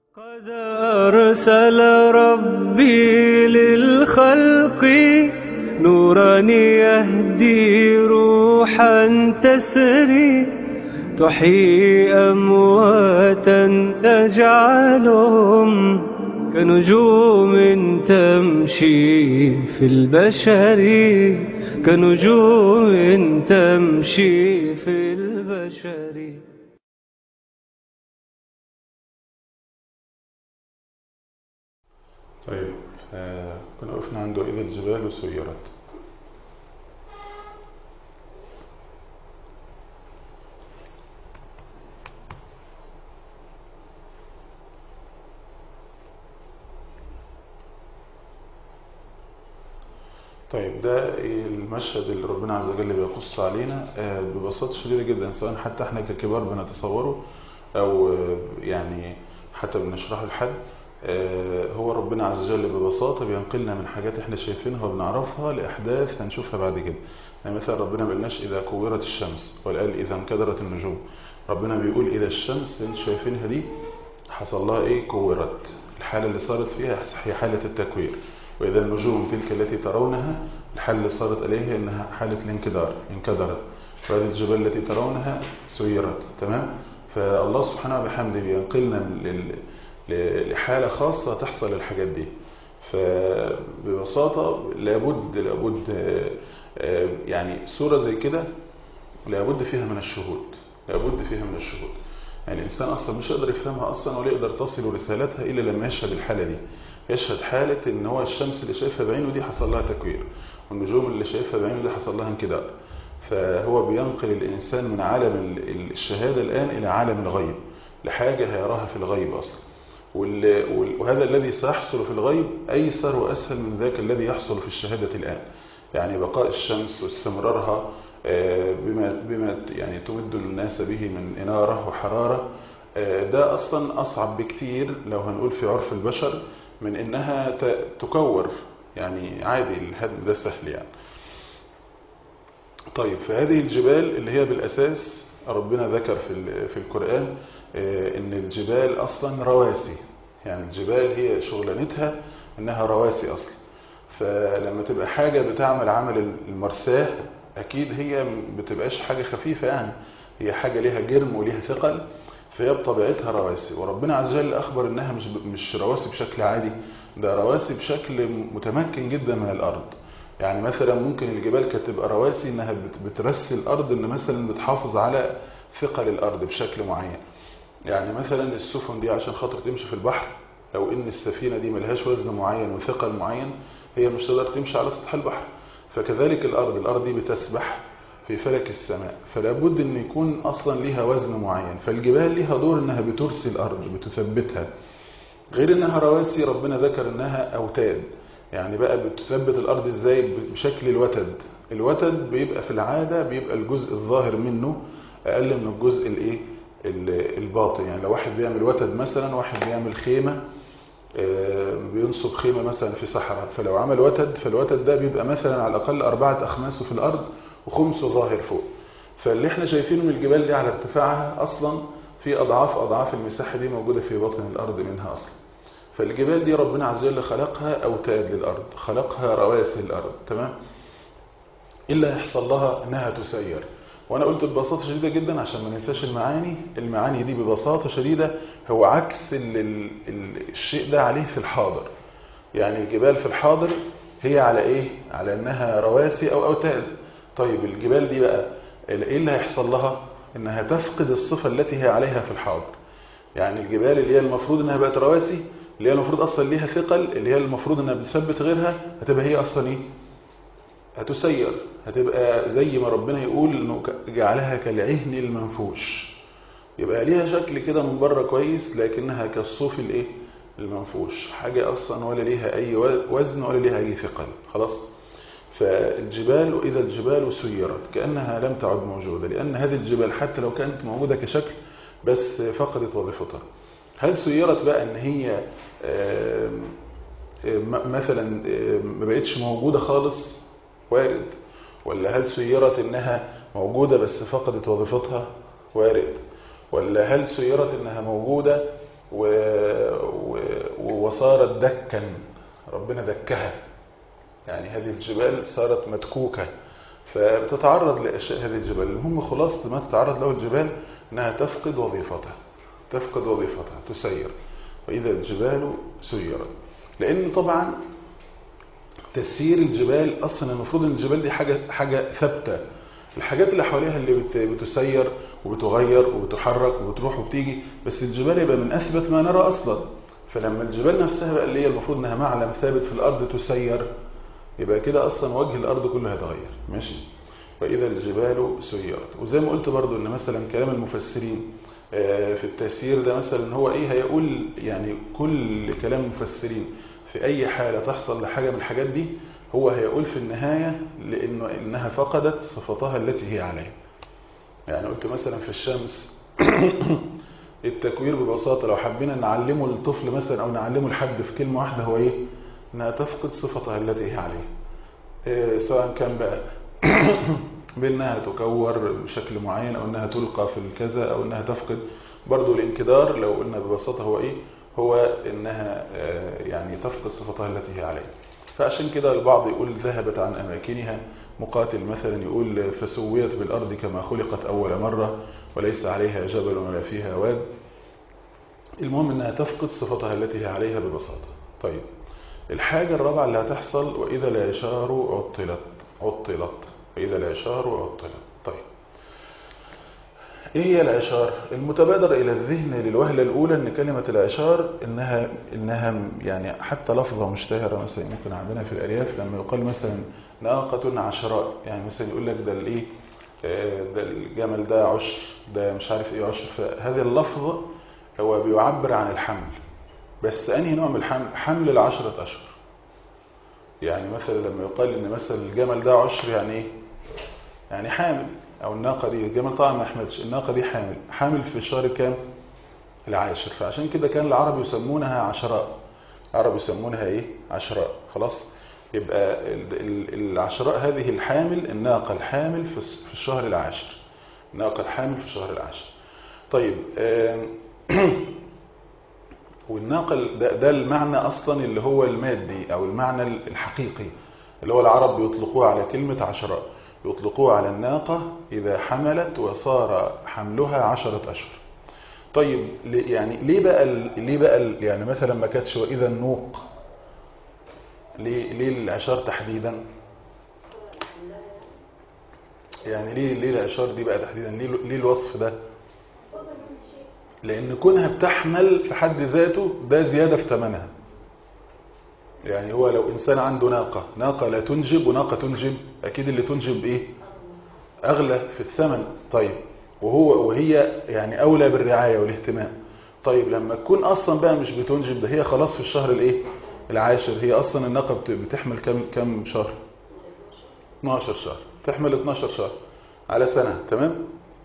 قد أرسل ربي للخلق نورا يهدي روحا تسري تحيي أمواتا تجعلهم كنجوم تمشي في البشر كنجوم تمشي في البشر طيب كنا وقفنا عنده إذا الجبال سيرت طيب ده المشهد اللي ربنا عز وجل بيقص علينا ببساطة شديدة جدا سواء حتى احنا ككبار بنتصوره او يعني حتى بنشرحه لحد هو ربنا عز وجل ببساطة بينقلنا من حاجات احنا شايفينها وبنعرفها لأحداث هنشوفها بعد كده يعني مثلا ربنا ما قالناش إذا كورت الشمس ولا قال إذا انكدرت النجوم ربنا بيقول إذا الشمس اللي انتم شايفينها دي حصل لها إيه كورت الحالة اللي صارت فيها هي حالة التكوير وإذا النجوم تلك التي ترونها الحالة اللي صارت عليها إنها حالة الانكدار انكدرت وهذه الجبال التي ترونها سيرت تمام فالله سبحانه وبحمده بينقلنا لحالة خاصة تحصل الحاجات دي فببساطة لابد لابد يعني صورة زي كده لابد فيها من الشهود لابد فيها من الشهود يعني الإنسان أصلا مش يقدر يفهمها أصلا ولا يقدر تصل رسالتها إلا لما يشهد الحالة دي يشهد حالة إن هو الشمس اللي شايفها بعينه دي حصل لها تكوير والنجوم اللي شايفها بعينه دي حصل لها انكدار فهو بينقل الإنسان من عالم الشهادة الآن إلى عالم الغيب لحاجة هيراها في الغيب أصلا وهذا الذي سيحصل في الغيب أيسر وأسهل من ذاك الذي يحصل في الشهادة الآن يعني بقاء الشمس واستمرارها بما, بما يعني تمد الناس به من إنارة وحرارة ده أصلا أصعب بكثير لو هنقول في عرف البشر من إنها تكور يعني عادي الهدم ده سهل يعني طيب فهذه الجبال اللي هي بالأساس ربنا ذكر في في القرآن ان الجبال اصلا رواسي يعني الجبال هي شغلانتها انها رواسي اصلا فلما تبقى حاجة بتعمل عمل المرساه اكيد هي بتبقاش حاجة خفيفة يعني هي حاجة ليها جرم وليها ثقل فهي بطبيعتها رواسي وربنا عز وجل اخبر انها مش مش رواسي بشكل عادي ده رواسي بشكل متمكن جدا من الارض يعني مثلا ممكن الجبال كانت تبقى رواسي انها بترسي الارض ان مثلا بتحافظ على ثقل الارض بشكل معين يعني مثلا السفن دي عشان خاطر تمشي في البحر لو ان السفينة دي ملهاش وزن معين وثقل معين هي مش تقدر تمشي على سطح البحر فكذلك الارض الارض دي بتسبح في فلك السماء فلا بد ان يكون اصلا ليها وزن معين فالجبال ليها دور انها بترسي الارض بتثبتها غير انها رواسي ربنا ذكر انها اوتاد يعني بقى بتثبت الارض ازاي بشكل الوتد الوتد بيبقى في العادة بيبقى الجزء الظاهر منه اقل من الجزء الايه الباطن يعني لو واحد بيعمل وتد مثلا واحد بيعمل خيمة بينصب خيمة مثلا في صحراء فلو عمل وتد فالوتد ده بيبقى مثلا على الأقل أربعة أخماسه في الأرض وخمسه ظاهر فوق فاللي احنا شايفينه من الجبال دي على ارتفاعها أصلا في أضعاف أضعاف المساحة دي موجودة في بطن الأرض منها أصلا فالجبال دي ربنا عز وجل خلقها أوتاد للأرض خلقها رواسي الأرض تمام إلا يحصل لها أنها تسير وانا قلت ببساطة شديدة جدا عشان ما ننساش المعاني المعاني دي ببساطة شديدة هو عكس ال ال ال الشيء ده عليه في الحاضر يعني الجبال في الحاضر هي على ايه على انها رواسي او اوتاد طيب الجبال دي بقى ايه اللي هيحصل لها انها تفقد الصفة التي هي عليها في الحاضر يعني الجبال اللي هي المفروض انها بقت رواسي اللي هي المفروض اصلا ليها ثقل اللي هي المفروض انها بتثبت غيرها هتبقى هي اصلا ايه هتسير هتبقى زي ما ربنا يقول انه جعلها كالعهن المنفوش يبقى ليها شكل كده من بره كويس لكنها كالصوف الايه المنفوش حاجة اصلا ولا ليها اي وزن ولا ليها اي ثقل خلاص فالجبال اذا الجبال سيرت كأنها لم تعد موجودة لان هذه الجبال حتى لو كانت موجودة كشكل بس فقدت وظيفتها هل سيرت بقى ان هي مثلا ما بقتش موجودة خالص وارد ولا هل سيرت انها موجودة بس فقدت وظيفتها وارد ولا هل سيرت انها موجودة و... وصارت دكا ربنا دكها يعني هذه الجبال صارت مدكوكة فبتتعرض لأشياء هذه الجبال المهم خلاصة ما تتعرض له الجبال أنها تفقد وظيفتها تفقد وظيفتها تسير وإذا الجبال سيرت لأن طبعا تسيير الجبال أصلا المفروض أن الجبال دي حاجة, حاجة ثابتة الحاجات اللي حواليها اللي بت- بتسير وبتغير وبتحرك وبتروح وبتيجي بس الجبال يبقى من أثبت ما نرى أصلا فلما الجبال نفسها بقى اللي هي المفروض أنها معلم ثابت في الأرض تسير يبقى كده أصلا وجه الأرض كله هيتغير ماشي وإذا الجبال سيرت وزي ما قلت برضو أن مثلا كلام المفسرين آه، في التسيير ده مثلا هو إيه هيقول يعني كل كلام المفسرين في أي حالة تحصل لحاجة من الحاجات دي هو هيقول في النهاية لأنه إنها فقدت صفتها التي هي عليها يعني قلت مثلا في الشمس التكوير ببساطة لو حبينا نعلمه الطفل مثلا أو نعلمه الحد في كلمة واحدة هو إيه إنها تفقد صفتها التي هي عليها إيه سواء كان بقى بأنها تكور بشكل معين أو أنها تلقى في الكذا أو أنها تفقد برضو الانكدار لو قلنا ببساطة هو إيه هو إنها آه، يعني تفقد صفتها التي هي عليها فعشان كده البعض يقول ذهبت عن أماكنها مقاتل مثلا يقول فسويت بالأرض كما خلقت أول مرة وليس عليها جبل ولا فيها واد المهم أنها تفقد صفتها التي هي عليها ببساطة طيب الحاجة الرابعة اللي هتحصل وإذا العشار عطلت عطلت وإذا العشار عطلت طيب ايه هي العشار المتبادر الى الذهن للوهله الاولى ان كلمه العشار انها انها يعني حتى لفظه مشتهره مثلا ممكن عندنا في الارياف لما يقال مثلا ناقه عشراء يعني مثلا يقول لك ده الايه آه، ده الجمل ده عشر ده مش عارف ايه عشر فهذا اللفظ هو بيعبر عن الحمل بس انهي نوع من الحمل حمل العشرة اشهر يعني مثلا لما يقال ان مثلا الجمل ده عشر يعني ايه يعني حامل او الناقة دي الجمل طبعا ما يحملش الناقة دي حامل حامل في الشهر كام العاشر فعشان كده كان العرب يسمونها عشراء العرب يسمونها ايه عشراء خلاص يبقى ال- ال- العشراء هذه الحامل الناقة الحامل في الس- في الشهر العاشر الناقة الحامل في الشهر العاشر طيب آم، والناقة ال- ده, ده المعنى أصلا اللي هو المادي أو المعنى الحقيقي اللي هو العرب بيطلقوه على كلمة عشراء يطلقوه على الناقة إذا حملت وصار حملها عشرة أشهر طيب ليه- يعني ليه بقى ال- ليه بقى ال- يعني مثلا ما كانتش وإذا النوق ليه ليه العشار تحديدا يعني ليه ليه العشار دي بقى تحديدا ليه ليه الوصف ده لأن كونها بتحمل في حد ذاته ده زيادة في ثمنها يعني هو لو إنسان عنده ناقة ناقة لا تنجب وناقة تنجب أكيد اللي تنجب إيه أغلى في الثمن طيب وهو وهي يعني أولى بالرعاية والاهتمام طيب لما تكون أصلا بقى مش بتنجب ده هي خلاص في الشهر الإيه العاشر هي أصلا الناقة بت- بتحمل كم كم شهر 12 شهر تحمل 12 شهر على سنة تمام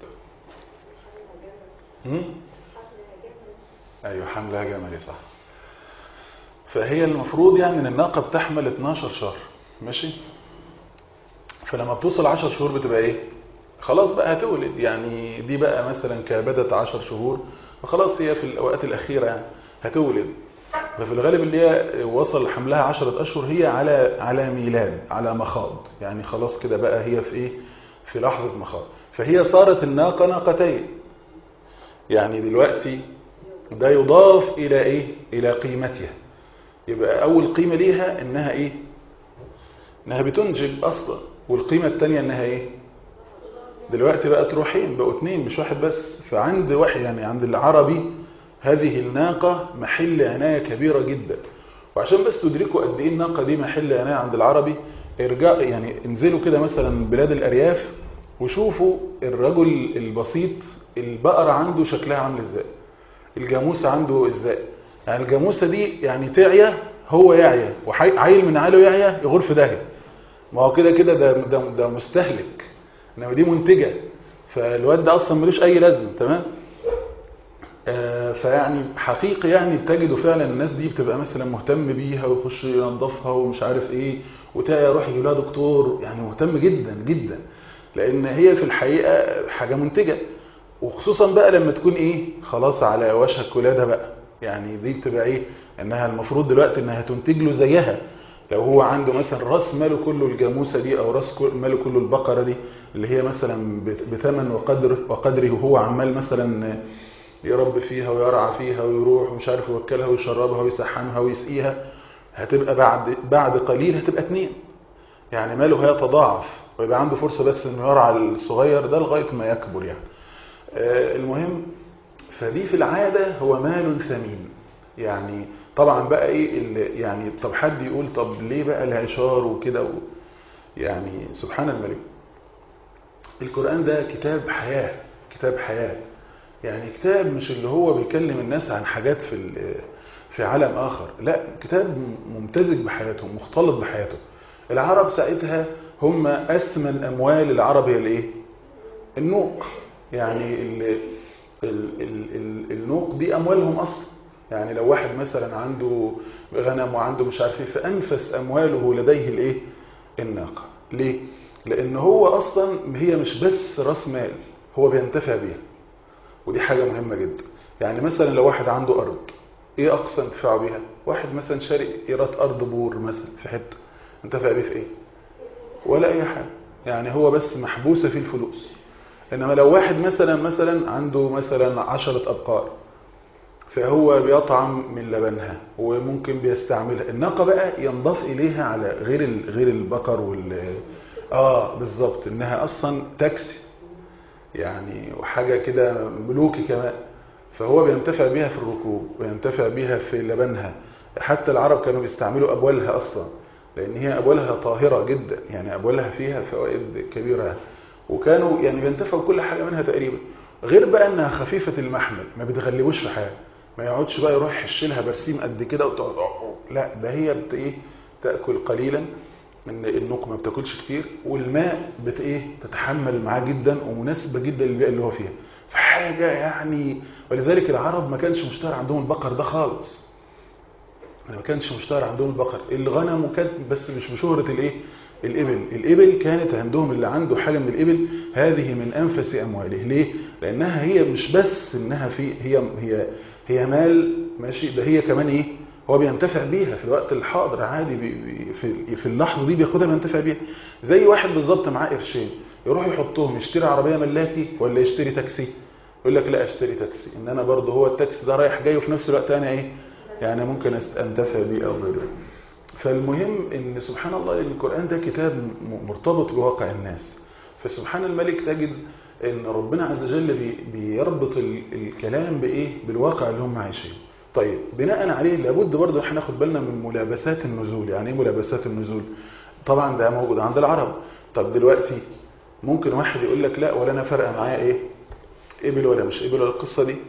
هم؟ أيوة حملها جملي صح فهي المفروض يعني ان الناقة بتحمل 12 شهر ماشي فلما بتوصل 10 شهور بتبقى ايه خلاص بقى هتولد يعني دي بقى مثلا كابدت 10 شهور فخلاص هي في الاوقات الاخيرة يعني هتولد ففي الغالب اللي هي وصل حملها 10 اشهر هي على على ميلاد على مخاض يعني خلاص كده بقى هي في ايه في لحظة مخاض فهي صارت الناقة ناقتين يعني دلوقتي ده يضاف الى ايه الى قيمتها يبقى اول قيمة ليها انها ايه انها بتنجب اصلا والقيمة التانية انها ايه دلوقتي بقت روحين بقوا اتنين مش واحد بس فعند واحد يعني عند العربي هذه الناقة محل عناية كبيرة جدا وعشان بس تدركوا قد ايه الناقة دي محل عناية عند العربي ارجع يعني انزلوا كده مثلا بلاد الارياف وشوفوا الرجل البسيط البقرة عنده شكلها عامل ازاي الجاموسة عنده ازاي يعني الجاموسة دي يعني تعيا هو يعيا وعيل من عيله يعيا يغور في داهية ما هو كده كده ده, ده, ده مستهلك انما دي منتجة فالواد ده اصلا ملوش اي لازمه تمام آه فيعني حقيقي يعني بتجدوا فعلا الناس دي بتبقى مثلا مهتم بيها ويخش ينظفها ومش عارف ايه وتلاقي يروح يجيب لها دكتور يعني مهتم جدا جدا لان هي في الحقيقه حاجه منتجه وخصوصا بقى لما تكون ايه خلاص على وشك ولاده بقى يعني دي بتبقى ايه انها المفروض دلوقتي انها تنتج له زيها لو هو عنده مثلا راس ماله كله الجاموسه دي او راس كل- ماله كله البقره دي اللي هي مثلا بت- بثمن وقدر وقدره وهو عمال مثلا يربي فيها ويرعى فيها ويروح ومش عارف يوكلها ويشربها ويسحمها ويسقيها هتبقى بعد بعد قليل هتبقى اتنين يعني ماله هيتضاعف ويبقى عنده فرصة بس انه يرعى الصغير ده لغاية ما يكبر يعني آه، المهم فدي في العادة هو مال ثمين يعني طبعا بقى ايه اللي يعني طب حد يقول طب ليه بقى العشار وكده و يعني سبحان الملك القرآن ده كتاب حياة كتاب حياة يعني كتاب مش اللي هو بيكلم الناس عن حاجات في ال- في عالم آخر لا كتاب ممتزج بحياتهم مختلط بحياتهم العرب ساعتها هم أثمن أموال العرب هي الإيه؟ النوق يعني ال ال ال ال النوق دي أموالهم أصلا يعني لو واحد مثلا عنده غنم وعنده مش عارف ايه فأنفس أمواله لديه الإيه؟ الناقة ليه؟ لأن هو أصلا هي مش بس راس مال هو بينتفع بيها ودي حاجة مهمة جدا يعني مثلا لو واحد عنده أرض إيه أقصى انتفاعه بيها واحد مثلا شاري إيراد أرض بور مثلا في حتة انتفع بيه في إيه ولا أي حاجة يعني هو بس محبوسة فيه الفلوس إنما لو واحد مثلا مثلا عنده مثلا عشرة أبقار فهو بيطعم من لبنها وممكن بيستعملها الناقة بقى ينضاف إليها على غير ال- غير البقر وال آه بالظبط إنها أصلا تاكسي يعني وحاجة كده ملوكي كمان فهو بينتفع بيها في الركوب وينتفع بيها في لبنها حتى العرب كانوا بيستعملوا أبوالها أصلا لأن هي أبوالها طاهرة جدا يعني أبوالها فيها فوائد كبيرة وكانوا يعني بينتفعوا كل حاجة منها تقريبا غير بقى أنها خفيفة المحمل ما بتغلبوش في حاجة ما يقعدش بقى يروح يحش لها برسيم قد كده وتقعد لا ده هي بت ايه تاكل قليلا من النوق ما بتاكلش كتير والماء بت ايه تتحمل معاه جدا ومناسبه جدا للبيئه اللي هو فيها فحاجه يعني ولذلك العرب ما كانش مشتهر عندهم البقر ده خالص ما كانش مشتهر عندهم البقر الغنم وكانت بس مش بشهره الايه الإبل الإبل كانت عندهم اللي عنده حاجة من الإبل هذه من أنفس أمواله ليه؟ لأنها هي مش بس إنها في هي هي هي مال ماشي ده هي كمان إيه؟ هو بينتفع بيها في الوقت الحاضر عادي بي بي في في اللحظة دي بياخدها بينتفع بيها زي واحد بالظبط معاه قرشين يروح يحطهم يشتري عربية ملاكي ولا يشتري تاكسي يقول لك لا اشتري تاكسي ان انا برضه هو التاكسي ده رايح جاي وفي نفس الوقت انا ايه يعني ممكن انتفع بيه او غيره فالمهم ان سبحان الله ان القرآن ده كتاب مرتبط بواقع الناس فسبحان الملك تجد ان ربنا عز وجل بي بيربط الكلام بايه بالواقع اللي هم عايشينه طيب بناء عليه لابد برضه احنا ناخد بالنا من ملابسات النزول يعني ايه ملابسات النزول طبعا ده موجود عند العرب طب دلوقتي ممكن واحد يقول لك لا ولا انا فارقه معايا ايه ابل ولا مش ابل ولا القصه دي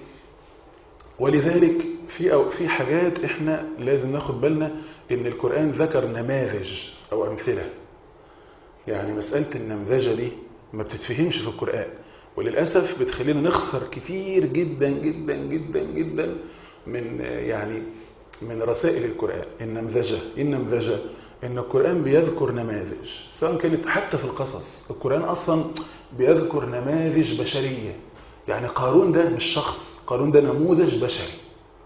ولذلك في أو في حاجات احنا لازم ناخد بالنا ان القرآن ذكر نماذج او امثلة يعني مسألة النمذجة دي ما بتتفهمش في القرآن وللأسف بتخلينا نخسر كتير جدا جدا جدا جدا من يعني من رسائل القرآن النمذجة النمذجة ان القرآن بيذكر نماذج سواء كانت حتى في القصص القرآن اصلا بيذكر نماذج بشرية يعني قارون ده مش شخص قارون ده نموذج بشري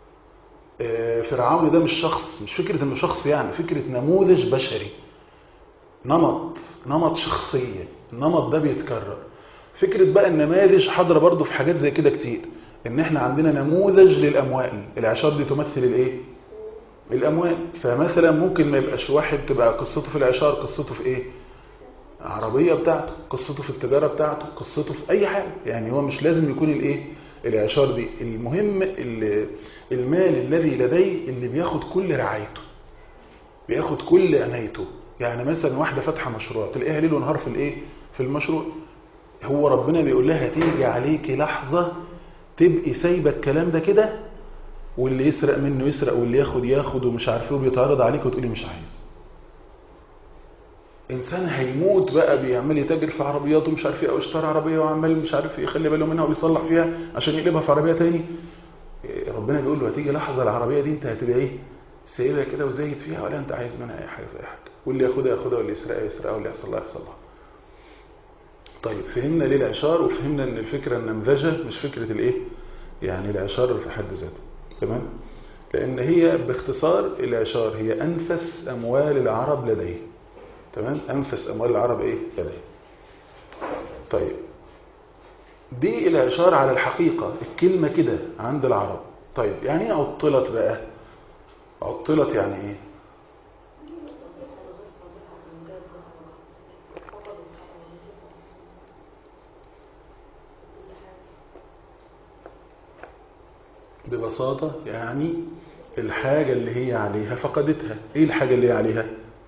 فرعون ده مش شخص مش فكرة انه شخص يعني فكرة نموذج بشري نمط نمط شخصية النمط ده بيتكرر فكرة بقى النماذج حاضرة برضو في حاجات زي كده كتير ان احنا عندنا نموذج للاموال العشار دي تمثل الايه الاموال فمثلا ممكن ما يبقاش واحد تبقى قصته في العشار قصته في ايه عربية بتاعته قصته في التجارة بتاعته قصته في اي حاجة يعني هو مش لازم يكون الايه العشار دي المهم المال الذي لديه اللي بياخد كل رعايته بياخد كل عنايته يعني مثلا واحدة فاتحة مشروع تلاقيها ليل ونهار في الايه في المشروع هو ربنا بيقول لها تيجي عليكي لحظة تبقي سايبه الكلام ده كده واللي يسرق منه يسرق واللي ياخد ياخد ومش عارف ايه وبيتعرض عليك وتقولي مش عايز انسان هيموت بقى بيعمل يتاجر في عربيات ومش عارف ايه او اشترى عربيه وعمال مش عارف يخلي باله منها وبيصلح فيها عشان يقلبها في عربيه تاني ربنا بيقول له هتيجي لحظه العربيه دي انت هتبقى ايه سايبها كده وزايد فيها ولا انت عايز منها اي حاجه في اي حاجه واللي ياخدها ياخدها واللي يسرقها يسرقها واللي يحصل لها يحصل لها طيب فهمنا ليه العشار وفهمنا ان الفكره النمذجه مش فكره الايه يعني العشار في حد ذاته تمام لان هي باختصار العشار هي انفس اموال العرب لديه تمام انفس اموال العرب ايه لديه طيب دي العشار على الحقيقة الكلمة كده عند العرب طيب يعني ايه عطلت بقى عطلت يعني ايه ببساطة يعني الحاجة اللي هي عليها فقدتها ايه الحاجة اللي هي عليها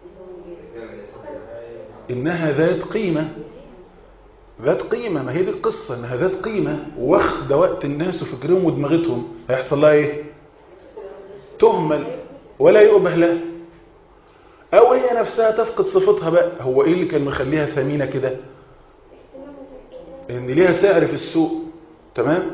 انها ذات قيمة ذات قيمة ما هي دي القصة انها ذات قيمة واخده وقت الناس وفكرهم ودماغتهم هيحصل لها ايه تهمل ولا يؤبه لها او هي نفسها تفقد صفتها بقى هو ايه اللي كان مخليها ثمينة كده ان ليها سعر في السوق تمام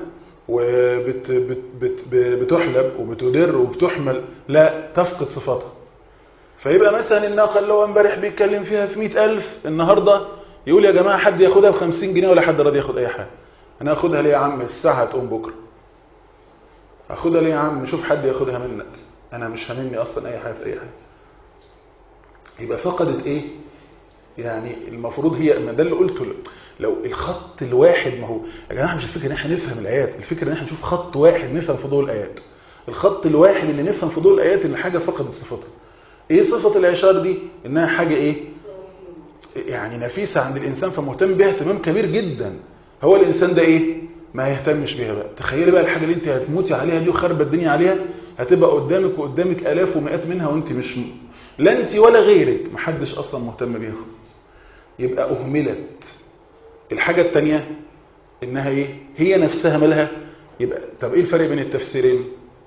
وبتحلب وبتدر وبتحمل لا تفقد صفاتها فيبقى مثلا الناقة اللي هو امبارح بيتكلم فيها في مئة ألف النهاردة يقول يا جماعة حد ياخدها بخمسين جنيه ولا حد راضي ياخد أي حاجة أنا أخدها ليه يا عم الساعة هتقوم بكرة أخدها ليه يا عم شوف حد ياخدها منك أنا مش هاممني أصلا أي حاجة في أي حاجة يبقى فقدت إيه يعني المفروض هي ما ده اللي قلته لو الخط الواحد ما هو يا جماعه مش الفكره ان احنا نفهم الايات الفكره ان احنا نشوف خط واحد نفهم في ضوء الايات الخط الواحد اللي نفهم في ضوء الايات ان حاجه فقدت صفتها ايه صفه العشار دي انها حاجه ايه يعني نفيسه عند الانسان فمهتم بيها اهتمام كبير جدا هو الانسان ده ايه ما يهتمش بيها بقى تخيلي بقى الحاجه اللي انت هتموتي عليها دي وخربت الدنيا عليها هتبقى قدامك وقدامك الاف ومئات منها وانت مش لا انت ولا غيرك محدش اصلا مهتم بيها يبقى اهملت الحاجة التانية انها ايه هي نفسها مالها يبقى طب ايه الفرق بين التفسيرين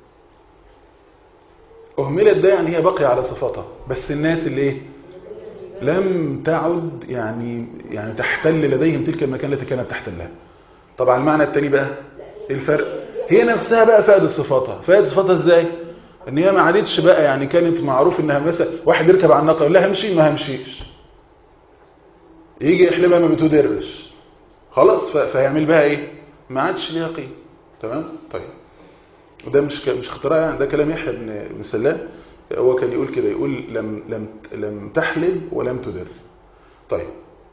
اهملت ده يعني هي باقية على صفاتها بس الناس اللي ايه لم تعد يعني يعني تحتل لديهم تلك المكان التي كانت تحتلها طبعا المعنى التاني بقى ايه الفرق هي نفسها بقى فقدت صفاتها فقدت صفاتها ازاي ان هي ما عادتش بقى يعني كانت معروف انها مثلا واحد يركب على الناقه يقول لها همشي ما همشيش يجي يحلبها ما بتدرش خلاص فيعمل بها ايه ما عادش ليها قيمه تمام طيب وده مش مش اختراع يعني ده كلام يحيى بن بن سلام هو كان يقول كده يقول لم لم لم تحلب ولم تدر طيب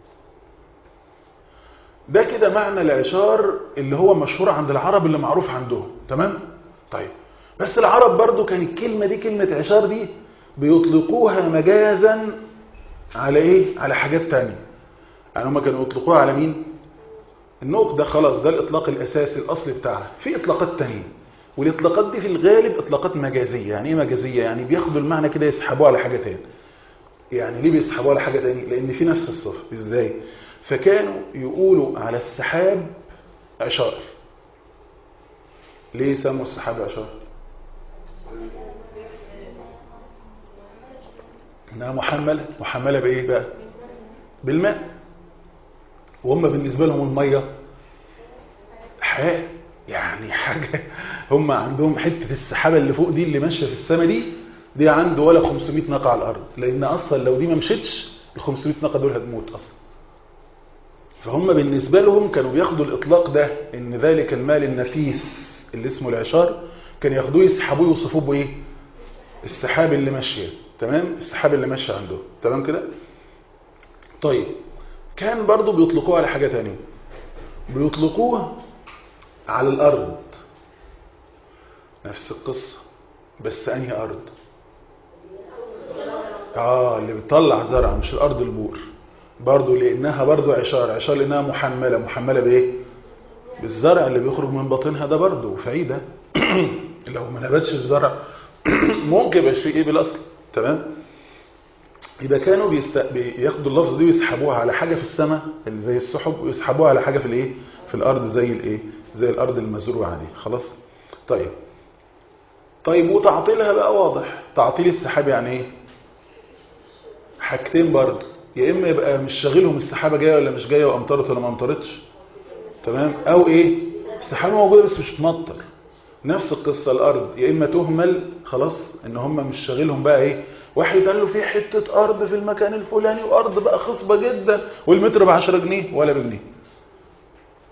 ده كده معنى العشار اللي هو مشهور عند العرب اللي معروف عندهم تمام طيب بس العرب برضو كان الكلمة دي كلمة عشار دي بيطلقوها مجازا على ايه على حاجات تانية يعني هم كانوا يطلقوها على مين النوق ده خلاص ده الاطلاق الاساسي الاصلي بتاعها في اطلاقات تانية والاطلاقات دي في الغالب اطلاقات مجازية يعني ايه مجازية يعني بياخدوا المعنى كده يسحبوه على حاجة تاني يعني ليه بيسحبوه على حاجة تاني لان في نفس الصفة ازاي فكانوا يقولوا على السحاب عشار ليه سموا السحاب عشار انها محملة محملة بايه بقى بالماء وهم بالنسبة لهم المية حياة يعني حاجة هم عندهم حتة السحابة اللي فوق دي اللي ماشية في السماء دي دي عنده ولا 500 ناقة على الأرض لأن أصلا لو دي ما مشيتش ال 500 ناقة دول هتموت أصلا فهم بالنسبة لهم كانوا بياخدوا الإطلاق ده إن ذلك المال النفيس اللي اسمه العشار كان ياخدوه يسحبوه يوصفوه بإيه السحاب اللي ماشية تمام السحاب اللي ماشية عنده تمام كده طيب كان برضو بيطلقوه على حاجة تانية بيطلقوه على الأرض نفس القصة بس أنهي أرض آه اللي بتطلع زرع مش الأرض البور برضو لأنها برضو عشار عشار لأنها محملة محملة بإيه بالزرع اللي بيخرج من باطنها ده برضو فعيدة لو ما نبتش الزرع ممكن يبقاش فيه إيه بالأصل تمام يبقى كانوا بيست... بياخدوا اللفظ دي ويسحبوها على حاجة في السماء اللي زي السحب ويسحبوها على حاجة في الايه في الارض زي الايه زي الارض المزروعه دي خلاص طيب طيب وتعطيلها بقى واضح تعطيل السحاب يعني ايه حاجتين برضه يا اما يبقى مش شاغلهم السحابه جايه ولا مش جايه وامطرت ولا ما امطرتش تمام او ايه السحابه موجوده بس مش بتمطر نفس القصه الارض يا اما تهمل خلاص ان هم مش شاغلهم بقى ايه واحد قال له في حتة أرض في المكان الفلاني وأرض بقى خصبة جدا والمتر ب 10 جنيه ولا بجنيه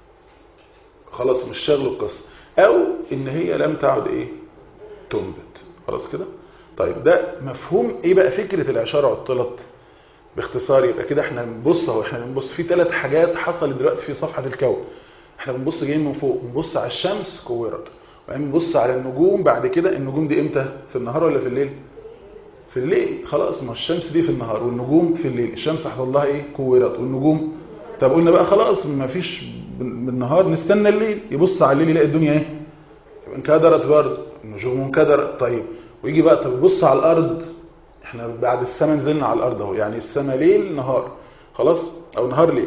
خلاص مش شغله القصة أو إن هي لم تعد إيه تنبت خلاص كده طيب ده مفهوم ايه بقى فكره الاعشار عطلت باختصار يبقى كده احنا بنبص اهو احنا بنبص في ثلاث حاجات حصلت دلوقتي في صفحه الكون احنا بنبص جايين من فوق بنبص على الشمس كورت وبعدين بنبص على النجوم بعد كده النجوم دي امتى في النهار ولا في الليل في الليل خلاص ما الشمس دي في النهار والنجوم في الليل الشمس حصل لها ايه كورت والنجوم طب قلنا بقى خلاص ما فيش بالنهار نستنى الليل يبص على الليل يلاقي الدنيا ايه انكدرت برضه النجوم انكدرت طيب ويجي بقى طب يبص على الارض احنا بعد السماء نزلنا على الارض اهو يعني السماء ليل نهار خلاص او نهار ليل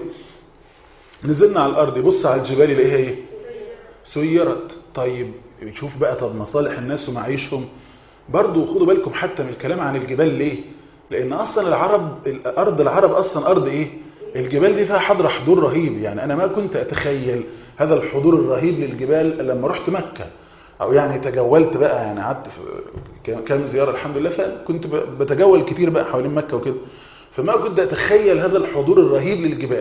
نزلنا على الارض يبص على الجبال يلاقيها ايه سيرت طيب يشوف بقى طب مصالح الناس ومعيشهم برضو خدوا بالكم حتى من الكلام عن الجبال ليه لان اصلا العرب ارض العرب اصلا ارض ايه الجبال دي فيها حضر حضور رهيب يعني انا ما كنت اتخيل هذا الحضور الرهيب للجبال لما رحت مكة او يعني تجولت بقى يعني قعدت في كام زيارة الحمد لله فكنت بتجول كتير بقى حوالين مكة وكده فما كنت اتخيل هذا الحضور الرهيب للجبال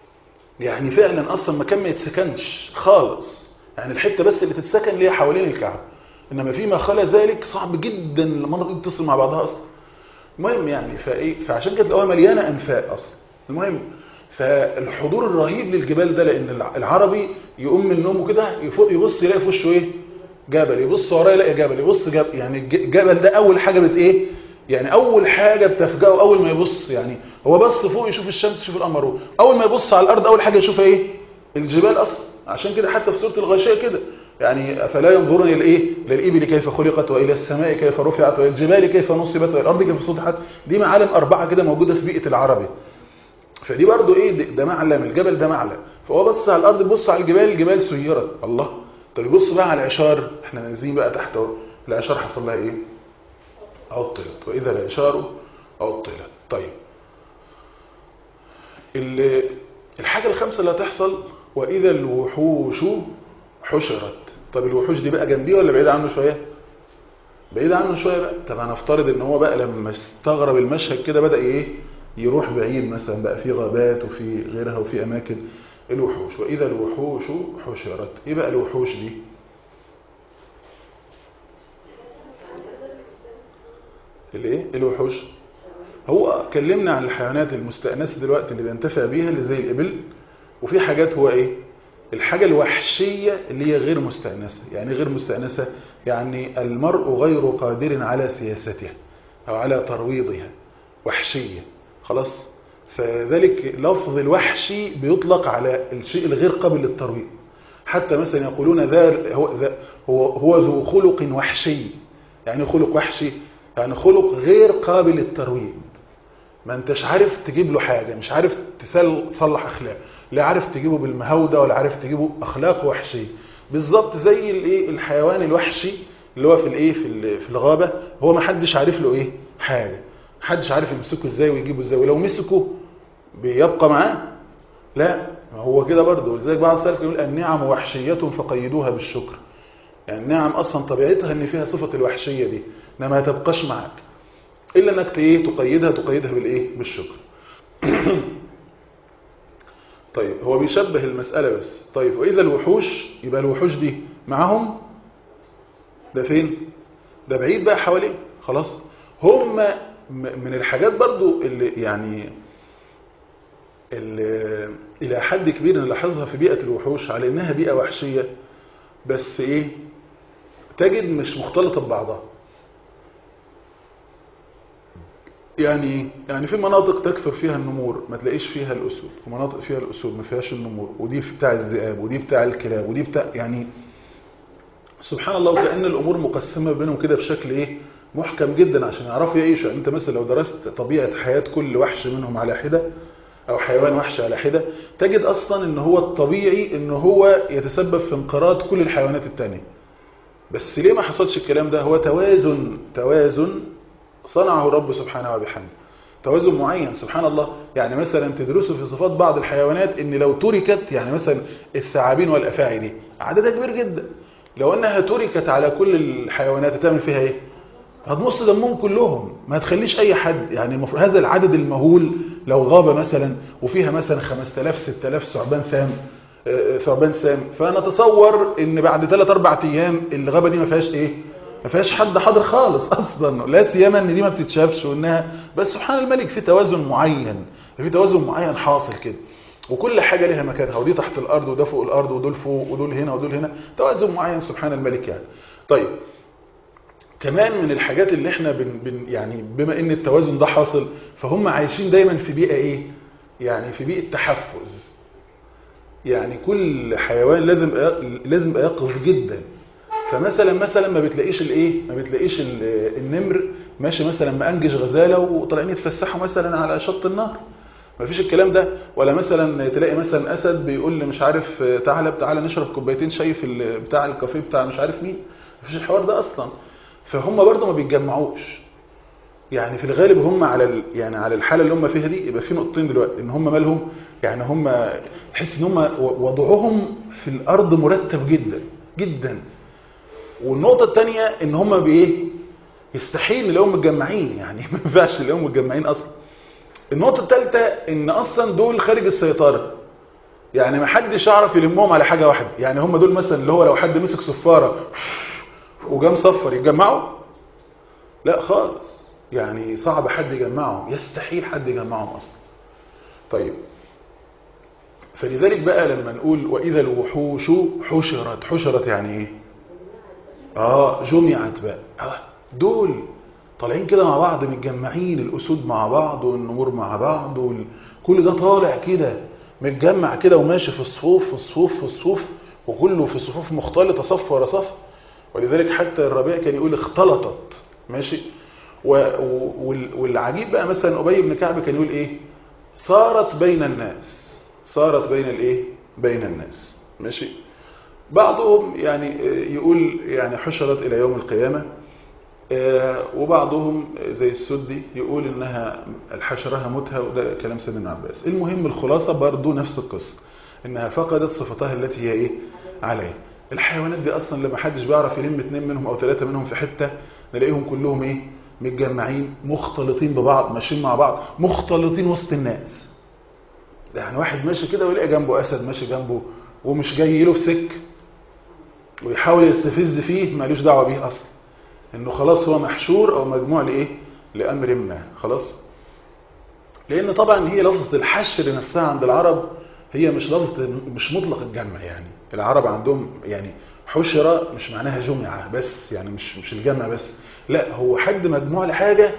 يعني فعلا اصلا مكان ما يتسكنش خالص يعني الحتة بس اللي تتسكن اللي هي حوالين الكعبة انما فيما خلا ذلك صعب جدا المناطق تتصل مع بعضها اصلا المهم يعني فايه فعشان كده تلاقوها مليانه انفاق اصلا المهم فالحضور الرهيب للجبال ده لان العربي يقوم من نومه كده يبص يلاقي في وشه ايه جبل يبص وراه يلاقي جبل يبص جبل يعني الجبل ده اول حاجه بت ايه يعني اول حاجه بتفجأه اول ما يبص يعني هو بص فوق يشوف الشمس يشوف القمر اول ما يبص على الارض اول حاجه يشوفها ايه الجبال اصلا عشان كده حتى في سوره الغاشيه كده يعني افلا ينظرون الى ايه للابل كيف خلقت والى السماء كيف رفعت والى الجبال كيف نصبت والى الارض كيف سطحت دي معالم اربعه كده موجوده في بيئه العربي فدي برضو ايه ده معلم الجبل ده معلم فهو بص على الارض بص على الجبال الجبال سيرت الله طب يبص بقى على العشار احنا نازلين بقى تحت اهو العشار حصل لها ايه عطلت واذا العشار عطلت طيب الحاجه الخامسه اللي هتحصل واذا الوحوش حشرت طب الوحوش دي بقى جنبيه ولا بعيد عنه شويه بعيد عنه شويه بقى طب هنفترض ان هو بقى لما استغرب المشهد كده بدا ايه يروح بعيد مثلا بقى في غابات وفي غيرها وفي اماكن الوحوش واذا الوحوش حشرت ايه بقى الوحوش دي الايه الوحوش هو كلمنا عن الحيوانات المستأنسة دلوقتي اللي بينتفع بيها اللي زي الإبل وفي حاجات هو إيه الحاجة الوحشية اللي هي غير مستأنسة يعني غير مستأنسة يعني المرء غير قادر على سياستها أو على ترويضها وحشية خلاص فذلك لفظ الوحشي بيطلق على الشيء الغير قابل للترويض حتى مثلا يقولون ذا هو, ذا هو, هو ذو خلق وحشي يعني خلق وحشي يعني خلق غير قابل للترويض ما انتش عارف تجيب له حاجة مش عارف تصلح اخلاق لا عارف تجيبه بالمهودة ولا عارف تجيبه اخلاق وحشية بالظبط زي الايه الحيوان الوحشي اللي هو في الايه في في الغابة هو ما حدش عارف له ايه حاجة محدش عارف يمسكه ازاي ويجيبه ازاي ولو مسكه بيبقى معاه لا ما هو كده برضه ولذلك بعض السلف يقول النعم وحشية فقيدوها بالشكر يعني النعم اصلا طبيعتها ان فيها صفة الوحشية دي انما ما تبقاش معاك الا انك ايه تقيدها تقيدها بالايه بالشكر طيب هو بيشبه المسألة بس طيب وإذا الوحوش يبقى الوحوش دي معاهم ده فين ده بعيد بقى حواليه خلاص هم من الحاجات برضو اللي يعني اللي إلى حد كبير نلاحظها في بيئة الوحوش على إنها بيئة وحشية بس إيه تجد مش مختلطة ببعضها يعني يعني في مناطق تكثر فيها النمور ما تلاقيش فيها الأسود ومناطق فيها الأسود ما فيهاش النمور ودي بتاع الذئاب ودي بتاع الكلاب ودي بتاع يعني سبحان الله وكأن الأمور مقسمة بينهم كده بشكل إيه محكم جدا عشان يعرفوا يعيشوا يعني أنت مثلا لو درست طبيعة حياة كل وحش منهم على حدة أو حيوان وحش على حدة تجد أصلا إن هو الطبيعي إن هو يتسبب في انقراض كل الحيوانات التانية بس ليه ما حصلش الكلام ده هو توازن توازن صنعه رب سبحانه وبحمده توازن معين سبحان الله يعني مثلا تدرسوا في صفات بعض الحيوانات ان لو تركت يعني مثلا الثعابين والافاعي دي عددها كبير جدا لو انها تركت على كل الحيوانات هتعمل فيها ايه هتمص دمهم كلهم ما تخليش اي حد يعني المفروض هذا العدد المهول لو غابة مثلا وفيها مثلا 5000 6000 ثعبان سام ثعبان سام فنتصور ان بعد 3 4 ايام الغابة دي ما فيهاش ايه ما فيهاش حد حاضر خالص اصلا لا سيما ان دي ما بتتشافش وانها بس سبحان الملك في توازن معين في توازن معين حاصل كده وكل حاجة لها مكانها ودي تحت الارض وده فوق الارض ودول فوق ودول هنا ودول هنا توازن معين سبحان الملك يعني طيب كمان من الحاجات اللي احنا بن بن يعني بما ان التوازن ده حاصل فهم عايشين دايما في بيئة ايه يعني في بيئة تحفز يعني كل حيوان لازم لازم يبقى يقظ جدا فمثلا مثلا ما بتلاقيش الايه ما بتلاقيش النمر ماشي مثلا مأنجش غزاله وطالعين يتفسحوا مثلا على شط النهر ما فيش الكلام ده ولا مثلا تلاقي مثلا اسد بيقول لي مش عارف تعالى تعالى نشرب كوبايتين شاي في بتاع الكافيه بتاع مش عارف مين ما فيش الحوار ده اصلا فهم برضه ما بيتجمعوش يعني في الغالب هم على ال... يعني على الحاله اللي هم فيها دي يبقى في نقطتين دلوقتي ان هم مالهم يعني هم تحس ان هم وضعهم في الارض مرتب جدا جدا والنقطه الثانيه ان هم بايه يستحيل نلاقيهم متجمعين يعني ما ينفعش نلاقيهم متجمعين اصلا النقطه الثالثه ان اصلا دول خارج السيطره يعني ما حدش يعرف يلمهم على حاجه واحده يعني هم دول مثلا اللي هو لو حد مسك صفاره وجا مصفر يتجمعوا لا خالص يعني صعب حد يجمعهم يستحيل حد يجمعهم اصلا طيب فلذلك بقى لما نقول واذا الوحوش حشرت حشرت يعني ايه اه جمعت بقى آه دول طالعين كده مع بعض متجمعين الاسود مع بعض والنمور مع بعض وال... كل ده طالع كده متجمع كده وماشي في الصفوف في الصفوف في الصفوف وكله في صفوف مختلطه صف ورا صف ولذلك حتى الربيع كان يقول اختلطت ماشي و... والعجيب بقى مثلا ابي بن كعب كان يقول ايه صارت بين الناس صارت بين الايه بين الناس ماشي بعضهم يعني يقول يعني حشرت الى يوم القيامه وبعضهم زي السدي يقول انها الحشره هموتها وده كلام سيدنا عباس المهم الخلاصه برضو نفس القصه انها فقدت صفتها التي هي ايه عليها الحيوانات دي اصلا لما حدش بيعرف يلم اثنين منهم او ثلاثه منهم في حته نلاقيهم كلهم ايه متجمعين مختلطين ببعض ماشيين مع بعض مختلطين وسط الناس يعني واحد ماشي كده ويلاقي جنبه اسد ماشي جنبه ومش جاي له في سك ويحاول يستفز فيه مالوش دعوه بيه اصلا انه خلاص هو محشور او مجموع لايه لامر ما خلاص لان طبعا هي لفظه الحشر نفسها عند العرب هي مش لفظه مش مطلق الجمع يعني العرب عندهم يعني حشرة مش معناها جمعة بس يعني مش مش الجمع بس لا هو حد مجموع لحاجة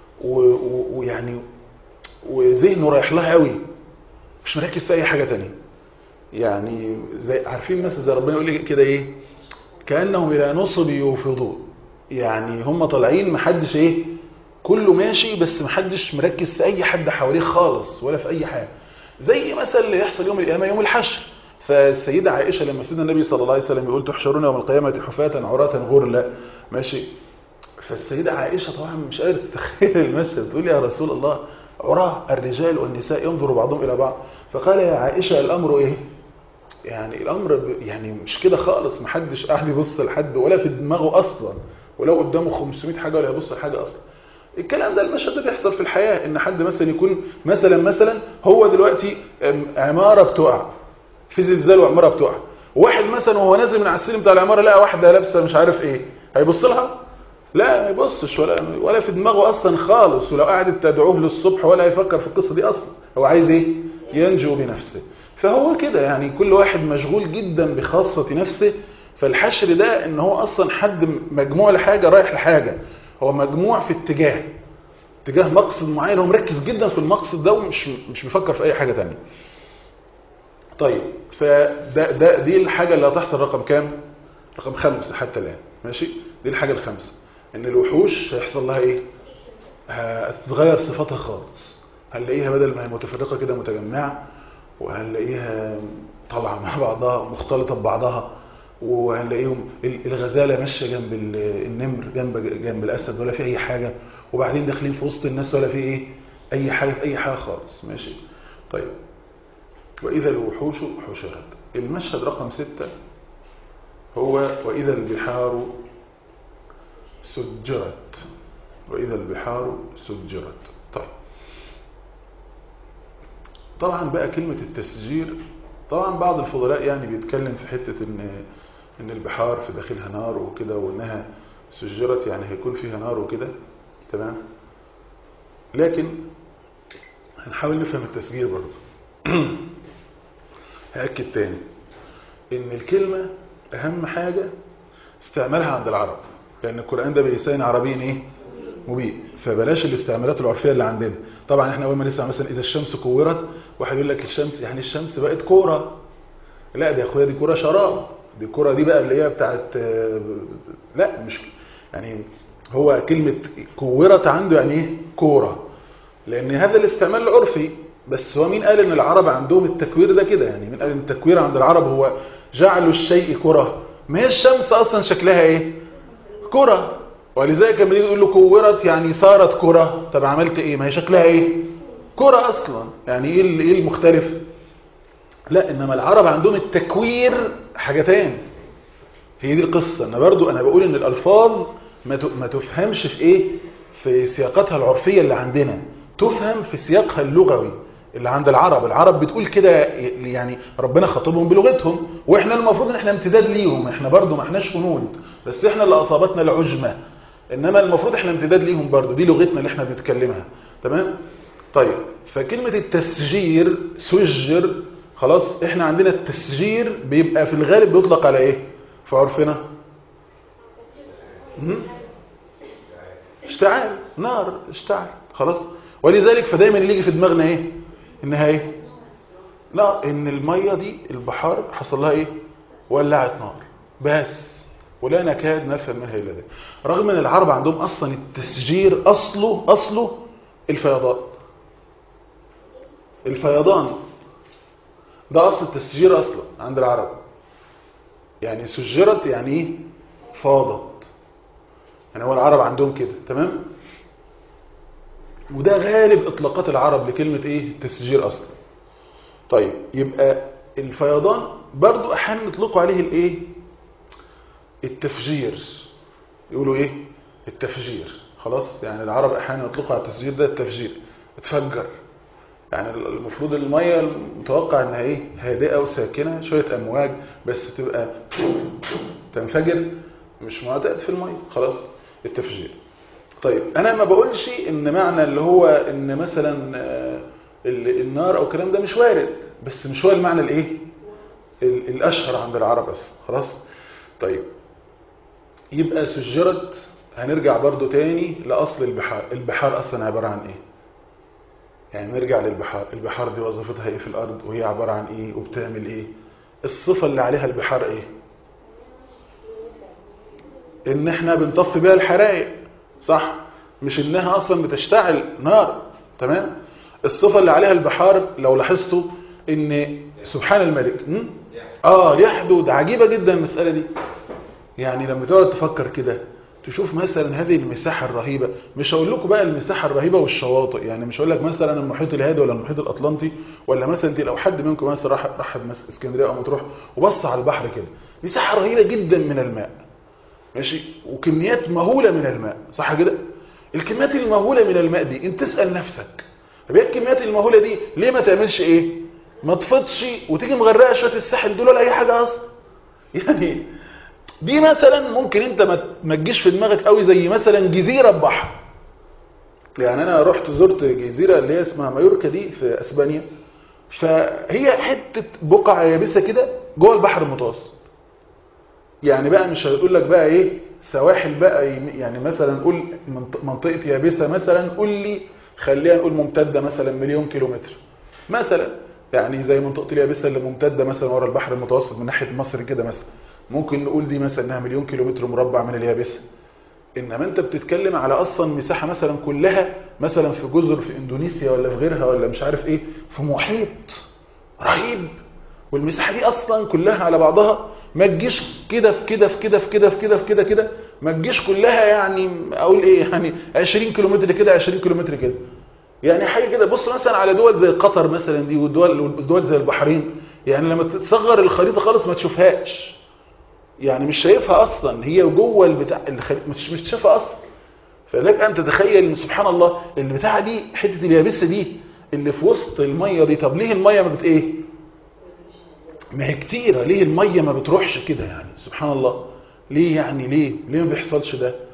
ويعني وذهنه رايح لها قوي مش مركز في اي حاجة تانية يعني زي عارفين مثلا زي ربنا يقول لي كده ايه كانهم الى نصب يوفضون يعني هم طالعين محدش ايه كله ماشي بس محدش مركز في اي حد حواليه خالص ولا في اي حاجه زي مثلا اللي يحصل يوم القيامه يوم الحشر فالسيده عائشه لما سيدنا النبي صلى الله عليه وسلم يقول تحشرون يوم القيامه حفاة عراة غرلا ماشي فالسيده عائشه طبعا مش قادره تتخيل المشهد تقول يا رسول الله عراة الرجال والنساء ينظر بعضهم الى بعض فقال يا عائشه الامر ايه يعني الامر يعني مش كده خالص محدش قاعد يبص لحد ولا في دماغه اصلا ولو قدامه 500 حاجه ولا يبص لحاجه اصلا الكلام ده المشهد ده بيحصل في الحياه ان حد مثلا يكون مثلا مثلا هو دلوقتي عماره بتقع في زلزال وعماره بتقع واحد مثلا وهو نازل من على السلم بتاع العماره لقى واحده لابسه مش عارف ايه هيبص لها لا ما يبصش ولا ولا في دماغه اصلا خالص ولو قعدت تدعوه للصبح ولا هيفكر في القصه دي اصلا هو عايز ايه ينجو بنفسه فهو كده يعني كل واحد مشغول جدا بخاصه نفسه فالحشر ده ان هو اصلا حد مجموع لحاجه رايح لحاجه هو مجموع في اتجاه اتجاه مقصد معين هو مركز جدا في المقصد ده ومش مش بيفكر في اي حاجه ثانيه طيب فده ده دي الحاجه اللي هتحصل رقم كام رقم خمسة حتى الان ماشي دي الحاجه الخامسه ان الوحوش هيحصل لها ايه هتتغير صفاتها خالص هنلاقيها بدل ما هي متفرقه كده متجمعه وهنلاقيها طالعه مع بعضها مختلطه ببعضها وهنلاقيهم الغزاله ماشيه جنب النمر جنب جنب الاسد ولا في اي حاجه وبعدين داخلين في وسط الناس ولا في ايه اي حاجه في اي حاجه خالص ماشي طيب واذا الوحوش حشرت المشهد رقم ستة هو واذا البحار سجرت واذا البحار سجرت طيب طبعا بقى كلمه التسجير طبعا بعض الفضلاء يعني بيتكلم في حته ان ان البحار في داخلها نار وكده وانها سجرت يعني هيكون فيها نار وكده تمام لكن هنحاول نفهم التسجير برضه هأكد تاني ان الكلمة اهم حاجة استعمالها عند العرب لان القرآن ده بلسان عربي ايه مبين فبلاش الاستعمالات العرفية اللي عندنا طبعا احنا اول ما نسمع مثلا اذا الشمس كورت واحد يقول لك الشمس يعني الشمس بقت كورة لا دي يا اخويا دي كورة شراب دي الكورة دي بقى اللي هي بتاعت لا مش يعني هو كلمة كورت عنده يعني ايه كورة لان هذا الاستعمال العرفي بس هو مين قال ان العرب عندهم التكوير ده كده يعني مين قال ان التكوير عند العرب هو جعلوا الشيء كرة ما هي الشمس اصلا شكلها ايه كرة ولذلك لما يجي يقول له كورت يعني صارت كرة طب عملت ايه ما هي شكلها ايه كرة اصلا يعني ايه ايه المختلف لا انما العرب عندهم التكوير حاجتين هي دي القصة انا برضو انا بقول ان الالفاظ ما تفهمش في ايه في سياقاتها العرفية اللي عندنا تفهم في سياقها اللغوي اللي عند العرب العرب بتقول كده يعني ربنا خاطبهم بلغتهم واحنا المفروض ان احنا امتداد ليهم احنا برضو ما احناش هنود بس احنا اللي اصابتنا العجمة انما المفروض احنا امتداد ليهم برضو دي لغتنا اللي احنا بنتكلمها تمام طيب فكلمة التسجير سجر خلاص احنا عندنا التسجير بيبقى في الغالب بيطلق على ايه في عرفنا اشتعال نار اشتعل خلاص ولذلك فدايما اللي يجي في دماغنا ايه انها ايه لا ان المية دي البحار حصل لها ايه ولعت نار بس ولا نكاد نفهم منها الا ده رغم ان العرب عندهم اصلا التسجير اصله اصله الفيضان الفيضان ده اصل التسجير اصلا عند العرب يعني سجرت يعني ايه فاضت يعني هو العرب عندهم كده تمام وده غالب اطلاقات العرب لكلمة ايه تسجير اصلا طيب يبقى الفيضان برضو احيانا يطلقوا عليه الايه التفجير يقولوا ايه التفجير خلاص يعني العرب احيانا يطلقوا على التسجير ده التفجير اتفجر يعني المفروض المية متوقع انها ايه هادئة وساكنة شوية امواج بس تبقى تنفجر مش معتقد في المية خلاص التفجير طيب انا ما بقولش ان معنى اللي هو ان مثلا النار او الكلام ده مش وارد بس مش هو المعنى الايه الاشهر عند العرب بس خلاص طيب يبقى سجرت هنرجع برضو تاني لاصل البحار البحار اصلا عبارة عن ايه يعني نرجع للبحار البحار دي وظيفتها ايه في الارض وهي عبارة عن ايه وبتعمل ايه الصفة اللي عليها البحار ايه ان احنا بنطفي بيها الحرائق صح مش انها اصلا بتشتعل نار تمام الصفة اللي عليها البحار لو لاحظتوا ان سبحان الملك م? اه يحدد عجيبة جدا المسألة دي يعني لما تقعد تفكر كده تشوف مثلا هذه المساحة الرهيبة مش هقول لكم بقى المساحة الرهيبة والشواطئ يعني مش هقول لك مثلا المحيط الهادي ولا المحيط الأطلنطي ولا مثلا انت لو حد منكم مثلا راح راح مثلا اسكندرية او مطروح وبص على البحر كده مساحة رهيبة جدا من الماء ماشي وكميات مهولة من الماء صح كده الكميات المهولة من الماء دي انت تسأل نفسك طب ايه الكميات المهولة دي ليه ما تعملش ايه ما تفضش وتيجي مغرقه شويه الساحل دول ولا اي حاجه اصلا يعني دي مثلا ممكن انت ما تجيش في دماغك قوي زي مثلا جزيره ببحر يعني انا رحت زرت جزيره اللي هي اسمها مايوركا دي في اسبانيا فهي حته بقعه يابسه كده جوه البحر المتوسط يعني بقى مش هيقول لك بقى ايه سواحل بقى يعني مثلا قول منطقه يابسه مثلا قول لي خلينا نقول ممتده مثلا مليون كيلومتر مثلا يعني زي منطقه اليابسه اللي ممتده مثلا ورا البحر المتوسط من ناحيه مصر كده مثلا ممكن نقول دي مثلا انها مليون كيلومتر مربع من اليابسه انما انت بتتكلم على اصلا مساحه مثلا كلها مثلا في جزر في اندونيسيا ولا في غيرها ولا مش عارف ايه في محيط رهيب والمساحه دي اصلا كلها على بعضها ما تجيش كده في كده في كده في كده في كده في كده كده ما تجيش كلها يعني اقول ايه يعني 20 كيلومتر كده 20 كيلومتر كده يعني حاجه كده بص مثلا على دول زي قطر مثلا دي ودول ودول زي البحرين يعني لما تصغر الخريطه خالص ما تشوفهاش يعني مش شايفها اصلا هي جوه البتاع الخريطه مش مش شايفها اصلا فلك ان تتخيل ان سبحان الله البتاعه دي حته اليابسه دي اللي في وسط الميه دي طب ليه الميه ما بت ايه ما هي كتيره ليه الميه ما بتروحش كده يعني سبحان الله ليه يعني ليه ليه ما بيحصلش ده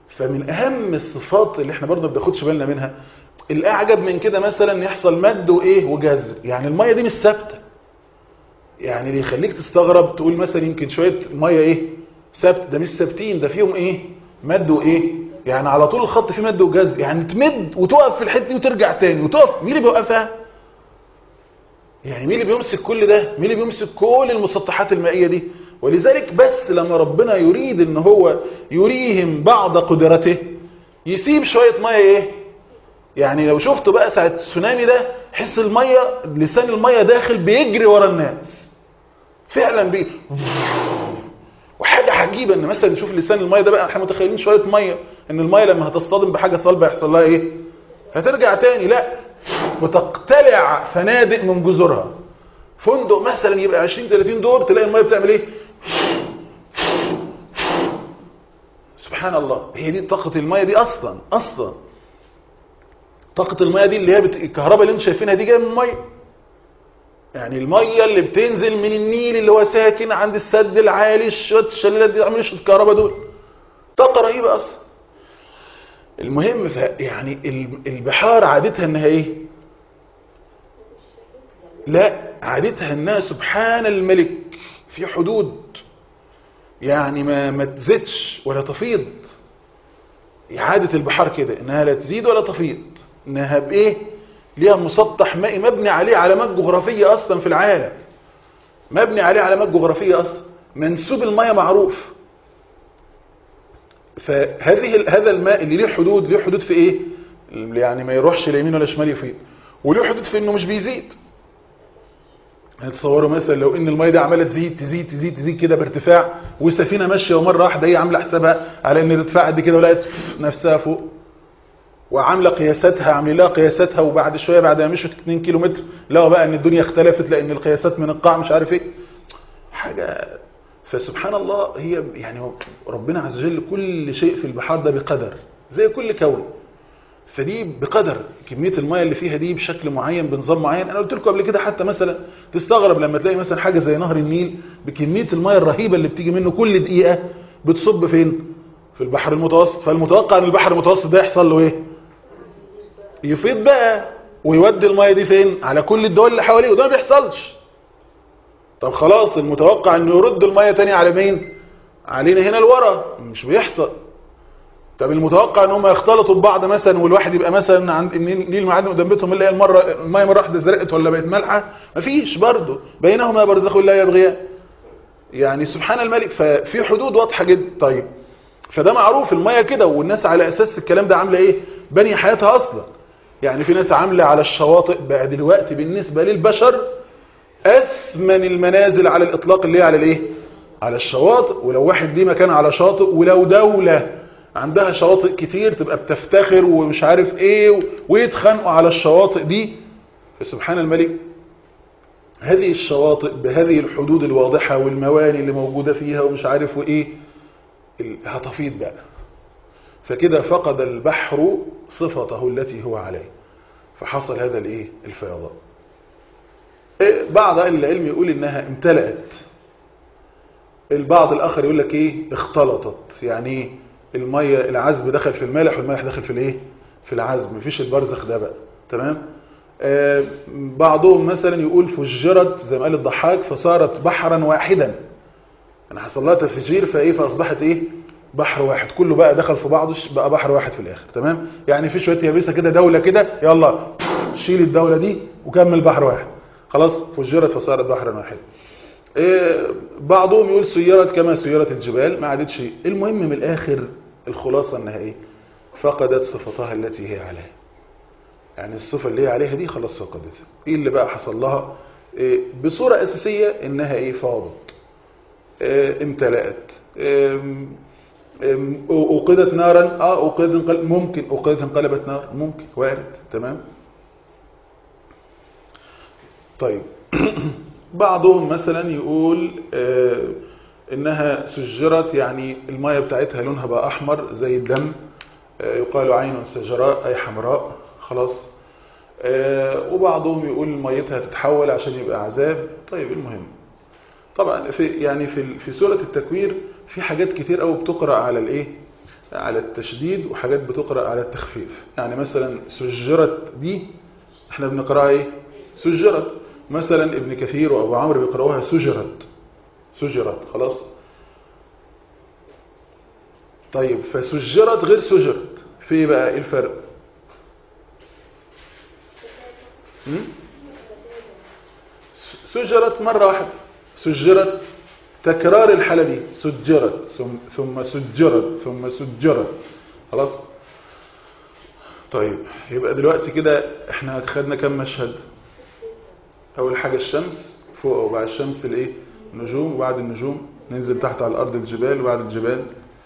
فمن اهم الصفات اللي احنا برضه ما بناخدش بالنا منها الاعجب من كده مثلا يحصل مد وايه وجزر يعني الميه دي مش ثابته يعني اللي يخليك تستغرب تقول مثلا يمكن شويه ميه ايه ثابت ده مش ثابتين ده فيهم ايه مد وايه يعني على طول الخط فيه مد وجزر يعني تمد وتقف في الحته دي وترجع تاني وتقف مين اللي بيوقفها يعني مين اللي بيمسك كل ده مين اللي بيمسك كل المسطحات المائيه دي ولذلك بس لما ربنا يريد ان هو يريهم بعض قدرته يسيب شويه ميه ايه يعني لو شفت بقى ساعه التسونامي ده حس الميه لسان الميه داخل بيجري ورا الناس فعلا بي وحاجه عجيبه ان مثلا نشوف لسان الميه ده بقى احنا متخيلين شويه ميه ان الميه لما هتصطدم بحاجه صلبه يحصل لها ايه هترجع تاني لا وتقتلع فنادق من جذورها فندق مثلا يبقى 20 30 دور تلاقي الميه بتعمل ايه سبحان الله هي دي طاقه الميه دي اصلا اصلا طاقه الميه دي اللي هي بت... الكهرباء اللي انتم شايفينها دي جايه من الميه يعني الميه اللي بتنزل من النيل اللي هو ساكن عند السد العالي الشويه الشلالات دي عملوا شويه الكهرباء دول طاقه رهيبه اصلا المهم ف يعني البحار عادتها انها ايه لا عادتها انها سبحان الملك في حدود يعني ما ما تزيدش ولا تفيض عادة البحار كده انها لا تزيد ولا تفيض انها بايه ليها مسطح مائي مبني عليه علامات جغرافية اصلا في العالم مبني عليه علامات جغرافية اصلا منسوب المية معروف فهذه هذا الماء اللي ليه حدود ليه حدود في ايه يعني ما يروحش اليمين ولا شمال يفيض وليه حدود في انه مش بيزيد هتصوروا مثلا لو ان الميه دي عماله تزيد تزيد تزيد تزيد كده بارتفاع والسفينه ماشيه ومره واحده هي عامله حسابها على ان الارتفاع قد كده ولقت نفسها فوق وعامله قياساتها عامله لها قياساتها وبعد شويه بعد ما مشوا 2 كيلو متر لقوا بقى ان الدنيا اختلفت لان القياسات من القاع مش عارف ايه حاجه فسبحان الله هي يعني ربنا عز وجل كل شيء في البحار ده بقدر زي كل كون فدي بقدر كمية المياه اللي فيها دي بشكل معين بنظام معين انا قلت لكم قبل كده حتى مثلا تستغرب لما تلاقي مثلا حاجة زي نهر النيل بكمية المياه الرهيبة اللي بتيجي منه كل دقيقة بتصب فين في البحر المتوسط فالمتوقع ان البحر المتوسط ده يحصل له ايه يفيض بقى ويودي المياه دي فين على كل الدول اللي حواليه وده ما بيحصلش طب خلاص المتوقع انه يرد المياه تاني على مين علينا هنا لورا مش بيحصل طب المتوقع ان هم يختلطوا ببعض مثلا والواحد يبقى مثلا عند النيل المعادن قدام بيتهم اللي هي المره الميه مره واحده زرقت ولا بقت مالحه مفيش برضه بينهما برزخ لا يبغيان يعني سبحان الملك ففي حدود واضحه جدا طيب فده معروف الميه كده والناس على اساس الكلام ده عامله ايه بني حياتها اصلا يعني في ناس عامله على الشواطئ بقى دلوقتي بالنسبه للبشر اثمن المنازل على الاطلاق اللي هي على الايه على الشواطئ ولو واحد ليه مكان على شاطئ ولو دوله عندها شواطئ كتير تبقى بتفتخر ومش عارف ايه ويتخانقوا على الشواطئ دي فسبحان الملك هذه الشواطئ بهذه الحدود الواضحة والمواني اللي موجودة فيها ومش عارف وايه هتفيض بقى فكده فقد البحر صفته التي هو عليه فحصل هذا الايه الفيضان بعض اهل العلم يقول انها امتلأت البعض الاخر يقول لك ايه اختلطت يعني ايه الميه العذب دخل في المالح والمالح دخل في الايه في العذب مفيش البرزخ ده بقى تمام آه بعضهم مثلا يقول فجرت زي ما قال الضحاك فصارت بحرا واحدا انا حصل لها تفجير فايه فاصبحت ايه بحر واحد كله بقى دخل في بعضه بقى بحر واحد في الاخر تمام يعني في شويه يابسه كده دوله كده يلا شيل الدوله دي وكمل بحر واحد خلاص فجرت فصارت بحرا واحدا إيه بعضهم يقول سيرت كما سيرت الجبال ما عادتش شيء المهم من الاخر الخلاصه انها ايه فقدت صفتها التي هي عليها يعني الصفه اللي هي عليها دي خلاص فقدتها ايه اللي بقى حصل لها إيه بصوره اساسيه انها ايه فاضت إيه امتلأت إيه اوقدت نارا اه اوقدت انقل... ممكن اوقدت انقلبت نار ممكن وارد تمام طيب بعضهم مثلا يقول آه انها سجرت يعني المية بتاعتها لونها بقى احمر زي الدم آه يقال عين سجراء اي حمراء خلاص آه وبعضهم يقول ميتها تتحول عشان يبقى عذاب طيب المهم طبعا في يعني في في سوره التكوير في حاجات كتير قوي بتقرا على الايه على التشديد وحاجات بتقرأ على التخفيف يعني مثلا سجرت دي احنا بنقرأها ايه سجرت مثلا ابن كثير وابو عمرو بيقرأوها سجرت سجرت خلاص طيب فسجرت غير سجرت في ايه بقى ايه الفرق م? سجرت مرة واحدة سجرت تكرار الحالة دي سجرت ثم- ثم سجرت ثم سجرت خلاص طيب يبقى دلوقتي كده احنا خدنا كم مشهد اول حاجة الشمس فوق وبعد الشمس الايه نجوم وبعد النجوم ننزل تحت على الارض الجبال وبعد الجبال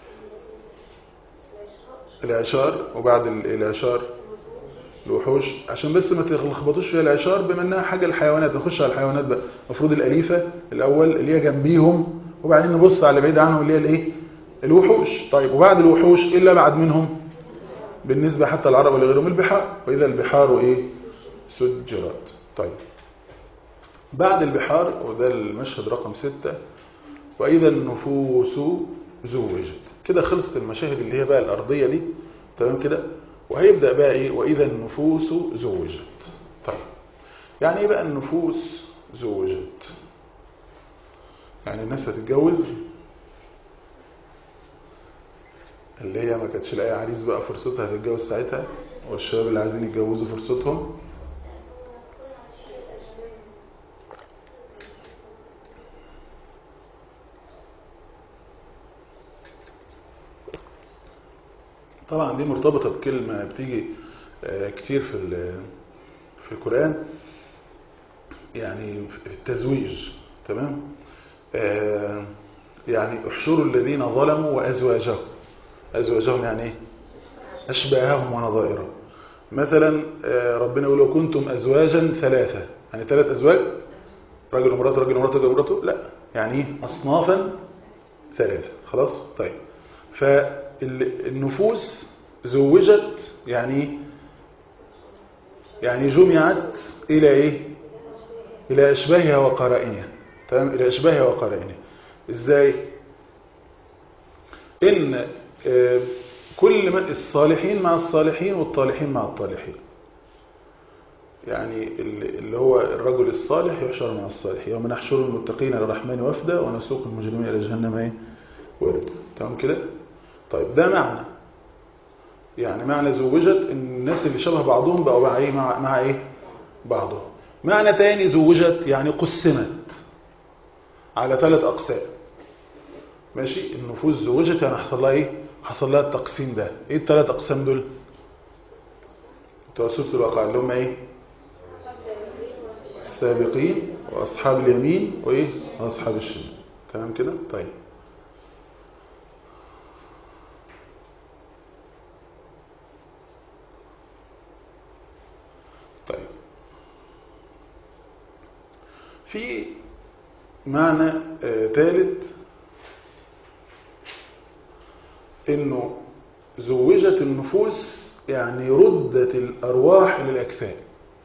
العشار وبعد ال- العشار الوحوش عشان بس ما تلخبطوش فيها العشار بما انها حاجه الحيوانات نخش على الحيوانات بقى المفروض الاليفه الاول اللي هي جنبيهم وبعدين نبص على اللي بعيد عنهم اللي هي الايه الوحوش طيب وبعد الوحوش ايه اللي ابعد منهم بالنسبه حتى العرب ولغيرهم البحار واذا البحار ايه سجرت طيب بعد البحار وده المشهد رقم ستة وإذا النفوس زوجت كده خلصت المشاهد اللي هي بقى الأرضية دي تمام كده وهيبدأ بقى إيه وإذا النفوس زوجت طيب يعني إيه بقى النفوس زوجت يعني الناس هتتجوز اللي هي ما كانتش لاقي عريس بقى فرصتها هتتجوز ساعتها والشباب اللي عايزين يتجوزوا فرصتهم طبعا دي مرتبطة بكلمة بتيجي آه، كتير في ال- في القرآن يعني في التزويج تمام آه، يعني احشروا الذين ظلموا وأزواجهم أزواجهم يعني ايه أشباههم ونظائرهم مثلا آه، ربنا يقول لو كنتم أزواجا ثلاثة يعني ثلاث أزواج رجل ومراته رجل ومراته رجل ومراته لا يعني ايه أصنافا ثلاثة خلاص طيب فالنفوس زوجت يعني إيه؟ يعني جمعت إلى إيه إلى أشباهها وقرائنها تمام إلى أشباهها وقرائنها إزاي إن آه، كل ما الصالحين مع الصالحين والطالحين مع الطالحين يعني اللي اللي هو الرجل الصالح يحشر مع الصالح يوم نحشر المتقين للرحمن وفدا ونسوق المجرمين إلى جهنم إيه ورد تمام كده طيب ده معنى يعني معنى زوجت ان الناس اللي شبه بعضهم بقوا مع ايه مع, مع ايه بعضهم معنى تاني زوجت يعني قسمت على ثلاث اقسام ماشي النفوس زوجت يعني حصل لها ايه حصل لها التقسيم ده ايه الثلاث اقسام دول بتوع سوره الواقع اللي هم ايه السابقين واصحاب اليمين وايه واصحاب الشمال تمام كده طيب طيب في معنى آه، ثالث انه زوجت النفوس يعني ردت الارواح للاجساد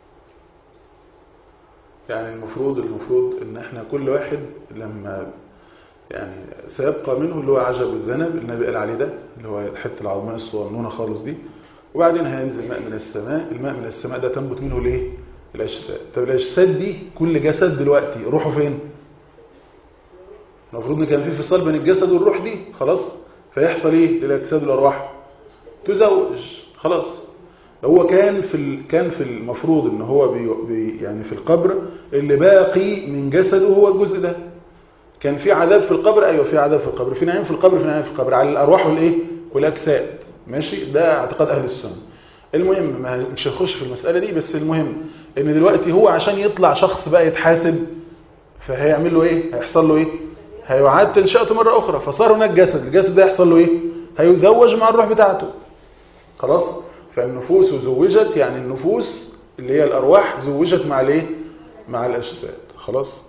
يعني المفروض المفروض ان احنا كل واحد لما يعني سيبقى منه اللي هو عجب الذنب النبي قال عليه ده اللي هو الحته العظماء الصغنونه خالص دي وبعدين هينزل ماء من السماء الماء من السماء ده تنبت منه الايه الاجساد طب الاجساد دي كل جسد دلوقتي روحه فين المفروض ان كان في فصال بين الجسد والروح دي خلاص فيحصل ايه للاجساد والارواح تزوج خلاص هو كان في ال... كان في المفروض ان هو بي... بي... يعني في القبر اللي باقي من جسده هو الجزء ده كان في عذاب في القبر ايوه في عذاب في القبر في نعيم في القبر في نعيم في القبر على الارواح والايه والاجساد ماشي ده اعتقاد اهل السنه المهم ما مش هنخش في المساله دي بس المهم ان دلوقتي هو عشان يطلع شخص بقى يتحاسب فهيعمل له ايه هيحصل له ايه هيعاد تنشئته مره اخرى فصار هناك جسد الجسد ده يحصل له ايه هيزوج مع الروح بتاعته خلاص فالنفوس زوجت يعني النفوس اللي هي الارواح زوجت مع الايه مع الاجساد خلاص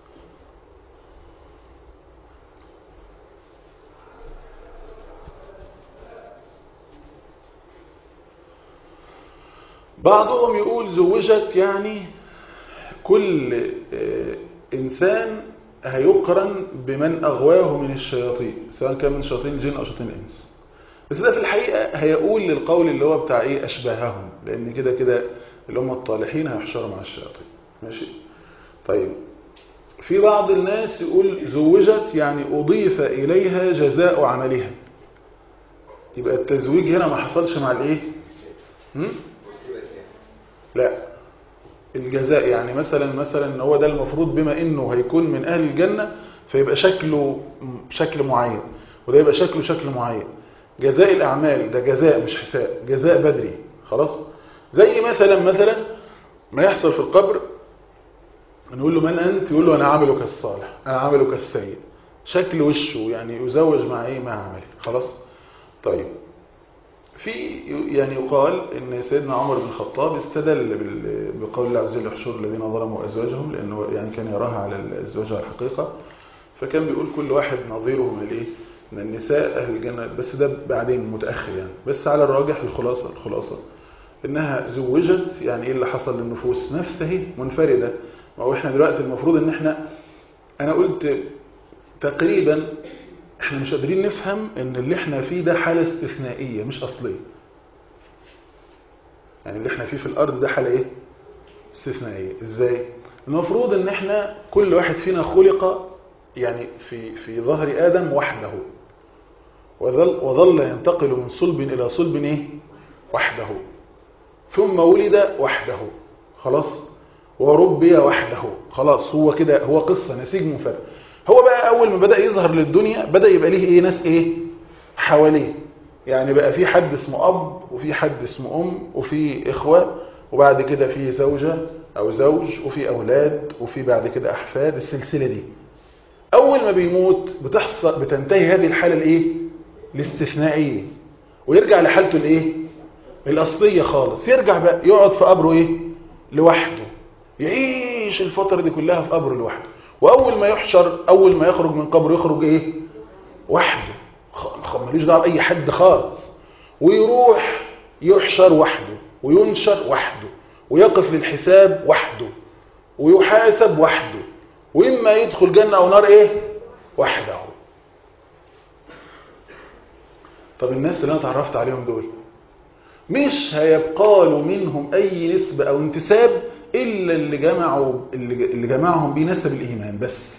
بعضهم يقول زوجت يعني كل آه، إنسان هيقرن بمن أغواه من الشياطين سواء كان من شياطين الجن أو شياطين الإنس بس ده في الحقيقة هيقول للقول اللي هو بتاع ايه اشباههم لان كده كده اللي هم الطالحين هيحشروا مع الشياطين ماشي طيب في بعض الناس يقول زوجت يعني اضيف اليها جزاء عملها يبقى التزويج هنا ما حصلش مع الايه هم؟ لا الجزاء يعني مثلا مثلا ان هو ده المفروض بما انه هيكون من اهل الجنة فيبقى شكله شكل معين وده يبقى شكله شكل معين جزاء الاعمال ده جزاء مش حساب جزاء بدري خلاص زي مثلا مثلا ما يحصل في القبر نقول له من انت يقول له انا عاملك الصالح انا عاملك السيء شكل وشه يعني يزوج مع ايه مع عمله خلاص طيب في يعني يقال ان سيدنا عمر بن الخطاب استدل بال- بقول الله عز وجل احشروا الذين ظلموا ازواجهم لانه يعني كان يراها على الازواج على الحقيقه فكان بيقول كل واحد نظيره من الايه من النساء اهل الجنه بس ده بعدين متاخر يعني بس على الراجح الخلاصه الخلاصه انها زوجت يعني ايه اللي حصل للنفوس نفسها منفرده ما هو احنا دلوقتي المفروض ان احنا انا قلت تقريبا احنا مش قادرين نفهم ان اللي احنا فيه ده حالة استثنائية مش اصلية يعني اللي احنا فيه في الارض ده حالة ايه استثنائية ازاي المفروض ان احنا كل واحد فينا خلق يعني في في ظهر ادم وحده وظل, وظل ينتقل من صلب الى صلب ايه وحده ثم ولد وحده خلاص وربي وحده خلاص هو كده هو قصة نسيج منفرد هو بقى اول ما بدأ يظهر للدنيا بدأ يبقى ليه ايه ناس ايه حواليه يعني بقى في حد اسمه اب وفي حد اسمه ام وفي اخوة وبعد كده في زوجة او زوج وفي اولاد وفي بعد كده احفاد السلسلة دي اول ما بيموت بتحصل بتنتهي هذه الحالة الايه الاستثنائية ويرجع لحالته الايه الاصلية خالص يرجع بقى يقعد في قبره ايه لوحده يعيش الفترة دي كلها في قبره لوحده واول ما يحشر اول ما يخرج من قبره يخرج ايه وحده خ- ملوش دعوه باي حد خالص ويروح يحشر وحده وينشر وحده ويقف للحساب وحده ويحاسب وحده واما يدخل جنه او نار ايه وحده طب الناس اللي انا اتعرفت عليهم دول مش هيبقى له منهم اي نسبه او انتساب الا اللي جمعوا اللي اللي جمعهم بيه نسب الايمان بس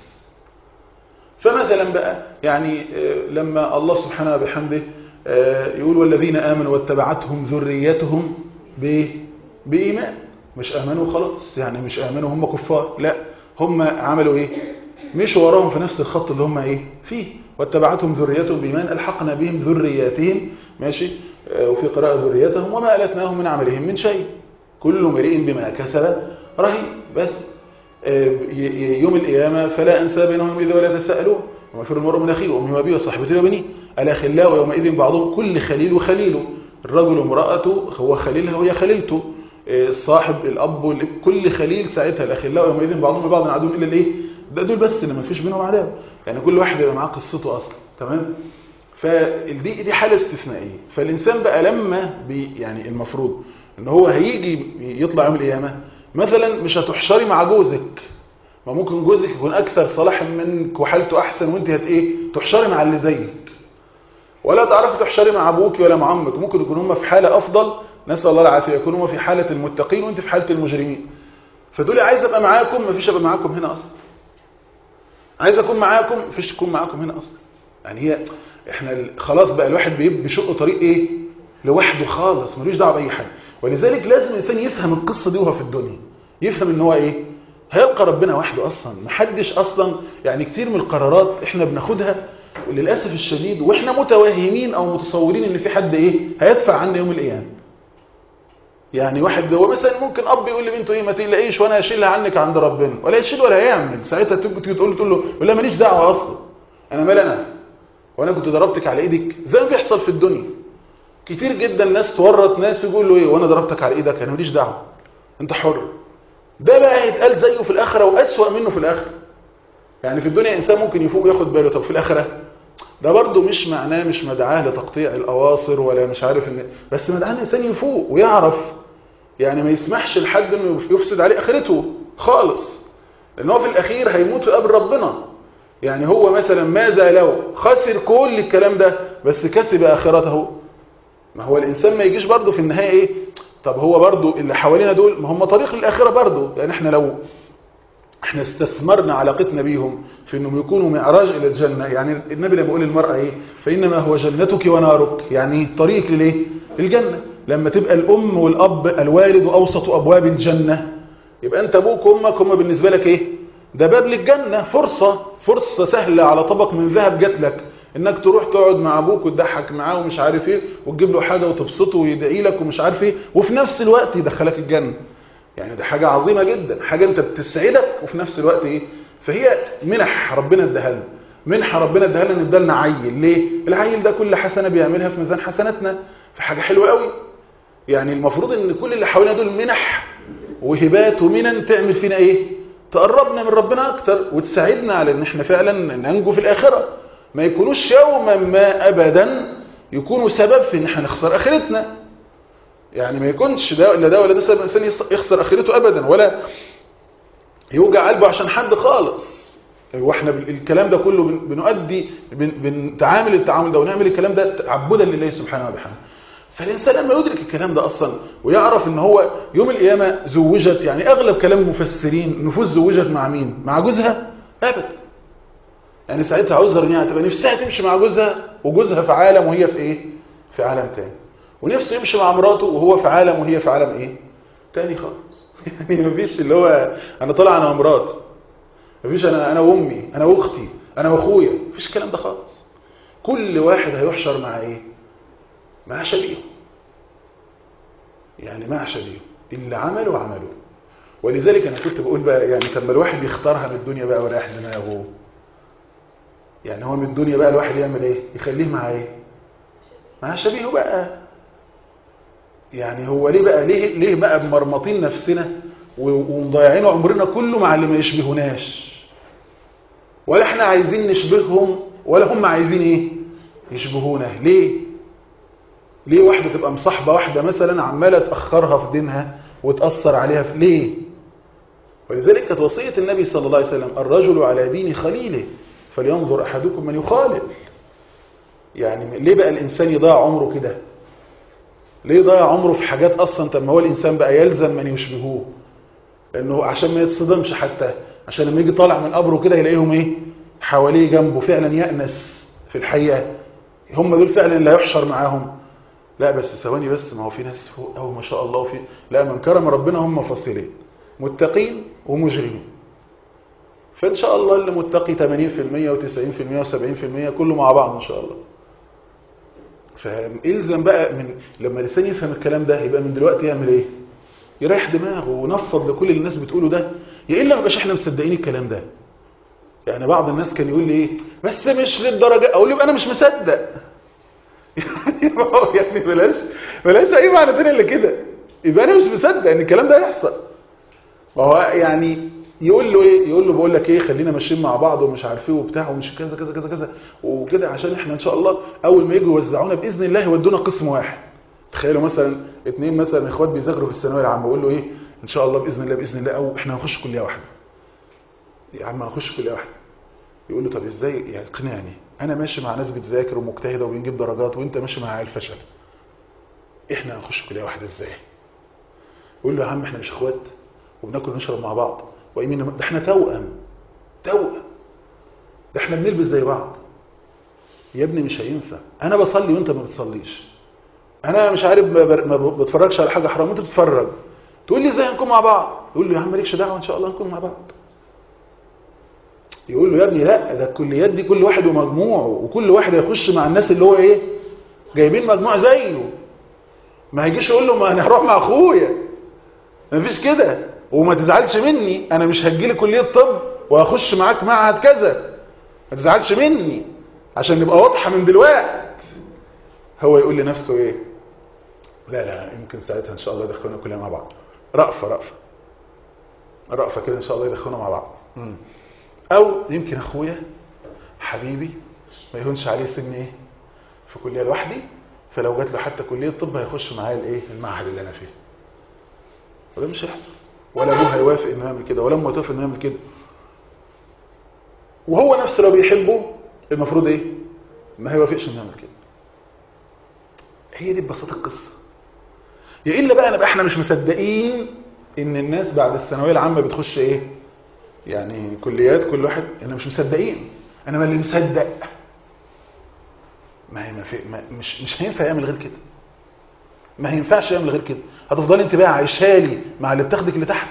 فمثلا بقى يعني آه، لما الله سبحانه بحمده آه، يقول والذين امنوا واتبعتهم ذريتهم بايه بايمان مش امنوا خلاص يعني مش امنوا هم كفار لا هم عملوا ايه مش وراهم في نفس الخط اللي هم ايه فيه واتبعتهم ذريتهم بايمان الحقنا بهم ذرياتهم ماشي آه، وفي قراءه ذريتهم وما التناهم من عملهم من شيء كل امرئ بما كسب رهين بس آه، ي- ي- يوم القيامه فلا انساب بينهم يومئذ ولا يتساءلون وما يفر المرء من اخيه وامه وابيه وصاحبته وبنيه الاخلاء يومئذ بعضهم كل خليل وخليله الرجل وامراته هو خليلها وهي خليلته آه، الصاحب الاب والاب كل خليل ساعتها الاخلاء يومئذ بعضهم لبعض عدو الا الايه ده دول بس اللي ما فيش بينهم عداوه يعني كل واحد يبقى معاه قصته اصلا تمام فدي دي حاله استثنائيه فالانسان بقى لما بي يعني المفروض ان هو هيجي يطلع يوم القيامه مثلا مش هتحشري مع جوزك ما ممكن جوزك يكون اكثر صلاحا منك وحالته احسن وانت هت ايه تحشري مع اللي زيك ولا تعرفي تحشري مع ابوك ولا مع امك ممكن يكون هم في حاله افضل نسال الله العافيه يكونوا هم في حاله المتقين وانت في حاله المجرمين فتقولي عايز ابقى معاكم مفيش ابقى معاكم هنا اصلا عايز اكون معاكم مفيش اكون معاكم هنا اصلا يعني هي احنا ال- خلاص بقى الواحد بيب- بيشق طريق ايه لوحده خالص ملوش دعوه باي حاجه ولذلك لازم الانسان يفهم القصه دي وهو في الدنيا يفهم ان هو ايه هيلقى ربنا وحده اصلا محدش اصلا يعني كتير من القرارات احنا بناخدها للاسف الشديد واحنا متوهمين او متصورين ان في حد ايه هيدفع عنا يوم القيامه يعني واحد هو مثلا ممكن اب يقول لبنته ايه ما تقلقيش وانا هشيلها عنك عند ربنا ولا يشيل ولا هيعمل ساعتها تيجي تيجي تقول له تقول له يقول لها ماليش دعوه اصلا انا مال انا وانا كنت ضربتك على ايدك زي ما بيحصل في الدنيا كتير جدا ناس تورط ناس يقول له ايه وانا ضربتك على ايدك انا ماليش دعوه انت حر ده بقى هيتقال زيه في الاخره واسوأ منه في الاخره يعني في الدنيا انسان ممكن يفوق وياخد باله طب في الاخره ده برضه مش معناه مش مدعاه لتقطيع الاواصر ولا مش عارف ان بس مدعاه ان الانسان يفوق ويعرف يعني ما يسمحش لحد انه يفسد عليه اخرته خالص لان هو في الاخير هيموت ويقابل ربنا يعني هو مثلا ماذا لو خسر كل الكلام ده بس كسب اخرته ما هو الانسان ما يجيش برضه في النهايه ايه طب هو برضه اللي حوالينا دول ما هم طريق للاخره برضه يعني احنا لو احنا استثمرنا علاقتنا بيهم في انهم يكونوا معراج الى الجنه يعني النبي لما يقول للمراه ايه فانما هو جنتك ونارك يعني طريق للايه الجنه لما تبقى الام والاب الوالد اوسط ابواب الجنه يبقى انت ابوك وامك هم بالنسبه لك ايه ده باب للجنه فرصه فرصه سهله على طبق من ذهب جات لك انك تروح تقعد مع ابوك وتضحك معاه ومش عارف ايه وتجيب له حاجه وتبسطه ويدعي لك ومش عارف ايه وفي نفس الوقت يدخلك الجنه يعني ده حاجه عظيمه جدا حاجه انت بتسعدك وفي نفس الوقت ايه فهي منح ربنا اداها لنا منحه ربنا اداها لنا ادالنا عيل ليه العيل ده كل حسنه بيعملها في ميزان حسناتنا فحاجه حلوه قوي يعني المفروض ان كل اللي حوالينا دول منح وهبات ومنن تعمل فينا ايه تقربنا من ربنا اكتر وتساعدنا على ان احنا فعلا ننجو في الاخره ما يكونوش يوما ما ابدا يكونوا سبب في ان احنا نخسر اخرتنا يعني ما يكونش ده ولا ده ولا ده سبب الانسان يخسر اخرته ابدا ولا يوجع قلبه عشان حد خالص واحنا الكلام ده كله بنؤدي بنتعامل التعامل ده ونعمل الكلام ده تعبدا لله سبحانه وبحمده فالإنسان لما يدرك الكلام ده أصلا ويعرف ان هو يوم القيامة زوجت يعني أغلب كلام المفسرين نفوس زوجت مع مين مع جوزها أبدا يعني ساعتها عذر ان هي تبقى نفسها تمشي مع جوزها وجوزها في عالم وهي في ايه في عالم تاني ونفسه يمشي مع مراته وهو في عالم وهي في عالم ايه تاني خالص يعني مفيش اللي هو انا طالع انا ومراتي مفيش انا انا وامي انا واختي انا واخويا مفيش الكلام ده خالص كل واحد هيحشر مع ايه مع شبيه يعني مع شبيه اللي عمله عمله ولذلك انا كنت بقول بقى يعني لما الواحد يختارها من الدنيا بقى ورايح دماغه يعني هو من الدنيا بقى الواحد يعمل ايه يخليه مع ايه مع شبيهه بقى يعني هو ليه بقى ليه ليه بقى مرمطين نفسنا ومضيعين عمرنا كله مع اللي ما يشبهوناش ولا احنا عايزين نشبههم ولا هم عايزين ايه يشبهونا ليه ليه واحده تبقى مصاحبه واحده مثلا عماله تاخرها في دينها وتاثر عليها في ليه ولذلك كانت وصيه النبي صلى الله عليه وسلم الرجل على دين خليله فلينظر احدكم من يخالف يعني ليه بقى الانسان يضيع عمره كده ليه يضيع عمره في حاجات اصلا طب ما هو الانسان بقى يلزم من يشبهوه لانه عشان ما يتصدمش حتى عشان لما يجي طالع من قبره كده يلاقيهم ايه حواليه جنبه فعلا يأنس في الحياه هم دول فعلا اللي هيحشر معاهم لا بس ثواني بس ما هو في ناس فوق قوي ما شاء الله وفي لا من كرم ربنا هم فصيلين متقين ومجرمين فان شاء الله اللي متقي 80% و90% و70% كله مع بعض ان شاء الله فالزم بقى من لما الانسان يفهم الكلام ده يبقى من دلوقتي يعمل ايه يريح دماغه ونفض لكل اللي الناس بتقوله ده يا الا ما بقاش احنا مصدقين الكلام ده يعني بعض الناس كان يقول لي ايه بس مش للدرجه اقول له انا مش مصدق يعني يعني بلاش بلاش اي معنى تاني الا كده يبقى انا مش مصدق ان الكلام ده يحصل ما هو يعني يقول له ايه يقول له بقول لك ايه خلينا ماشيين مع بعض ومش عارف ايه وبتاع ومش كذا كذا كذا كذا وكده عشان احنا ان شاء الله اول ما يجوا يوزعونا باذن الله يودونا قسم واحد تخيلوا مثلا اثنين مثلا اخوات بيذاكروا في الثانويه العامه يقول له ايه ان شاء الله باذن الله باذن الله او احنا هنخش كليه واحده يا عم هنخش كليه واحده يقول له طب ازاي يعني اقنعني انا ماشي مع ناس بتذاكر ومجتهده وبنجيب درجات وانت ماشي مع عيال فشل احنا هنخش كليه واحده ازاي يقول له يا عم احنا مش اخوات وبناكل ونشرب مع بعض ويمين ده احنا توأم توأم ده احنا بنلبس زي بعض يا ابني مش هينفع انا بصلي وانت ما بتصليش انا مش عارف ما بتفرجش على حاجه حرام وانت بتتفرج تقول لي ازاي هنكون مع بعض يقول له يا عم مالكش دعوه ان شاء الله هنكون مع بعض يقول له يا ابني لا ده الكليات دي كل واحد ومجموعه وكل واحد هيخش مع الناس اللي هو ايه جايبين مجموع زيه ما هيجيش يقول له ما انا هروح مع اخويا مفيش كده وما تزعلش مني انا مش هجيلي كليه طب وهخش معاك معهد كذا ما تزعلش مني عشان نبقى واضحه من دلوقتي هو يقول لنفسه ايه لا لا يمكن ساعتها ان شاء الله يدخلونا كلنا مع بعض رأفة رأفة رأفة كده ان شاء الله يدخلونا مع بعض مم. او يمكن اخويا حبيبي ما يهونش عليه سن ايه في كليه لوحدي فلو جات له حتى كليه طب هيخش معايا الايه المعهد اللي انا فيه وده مش هيحصل ولا ابوه هيوافق انه يعمل كده ولا امه هتوافق انه يعمل كده وهو نفسه لو بيحبه المفروض ايه ما هيوافقش انه يعمل كده هي دي ببساطه القصه يا الا بقى نبقى احنا مش مصدقين ان الناس بعد الثانويه العامه بتخش ايه يعني كليات كل واحد انا مش مصدقين انا ما اللي مصدق ما هي ما في ما مش مش هينفع يعمل غير كده ما هينفعش يعمل غير كده هتفضلي انت بقى عايشها لي مع اللي بتاخدك لتحت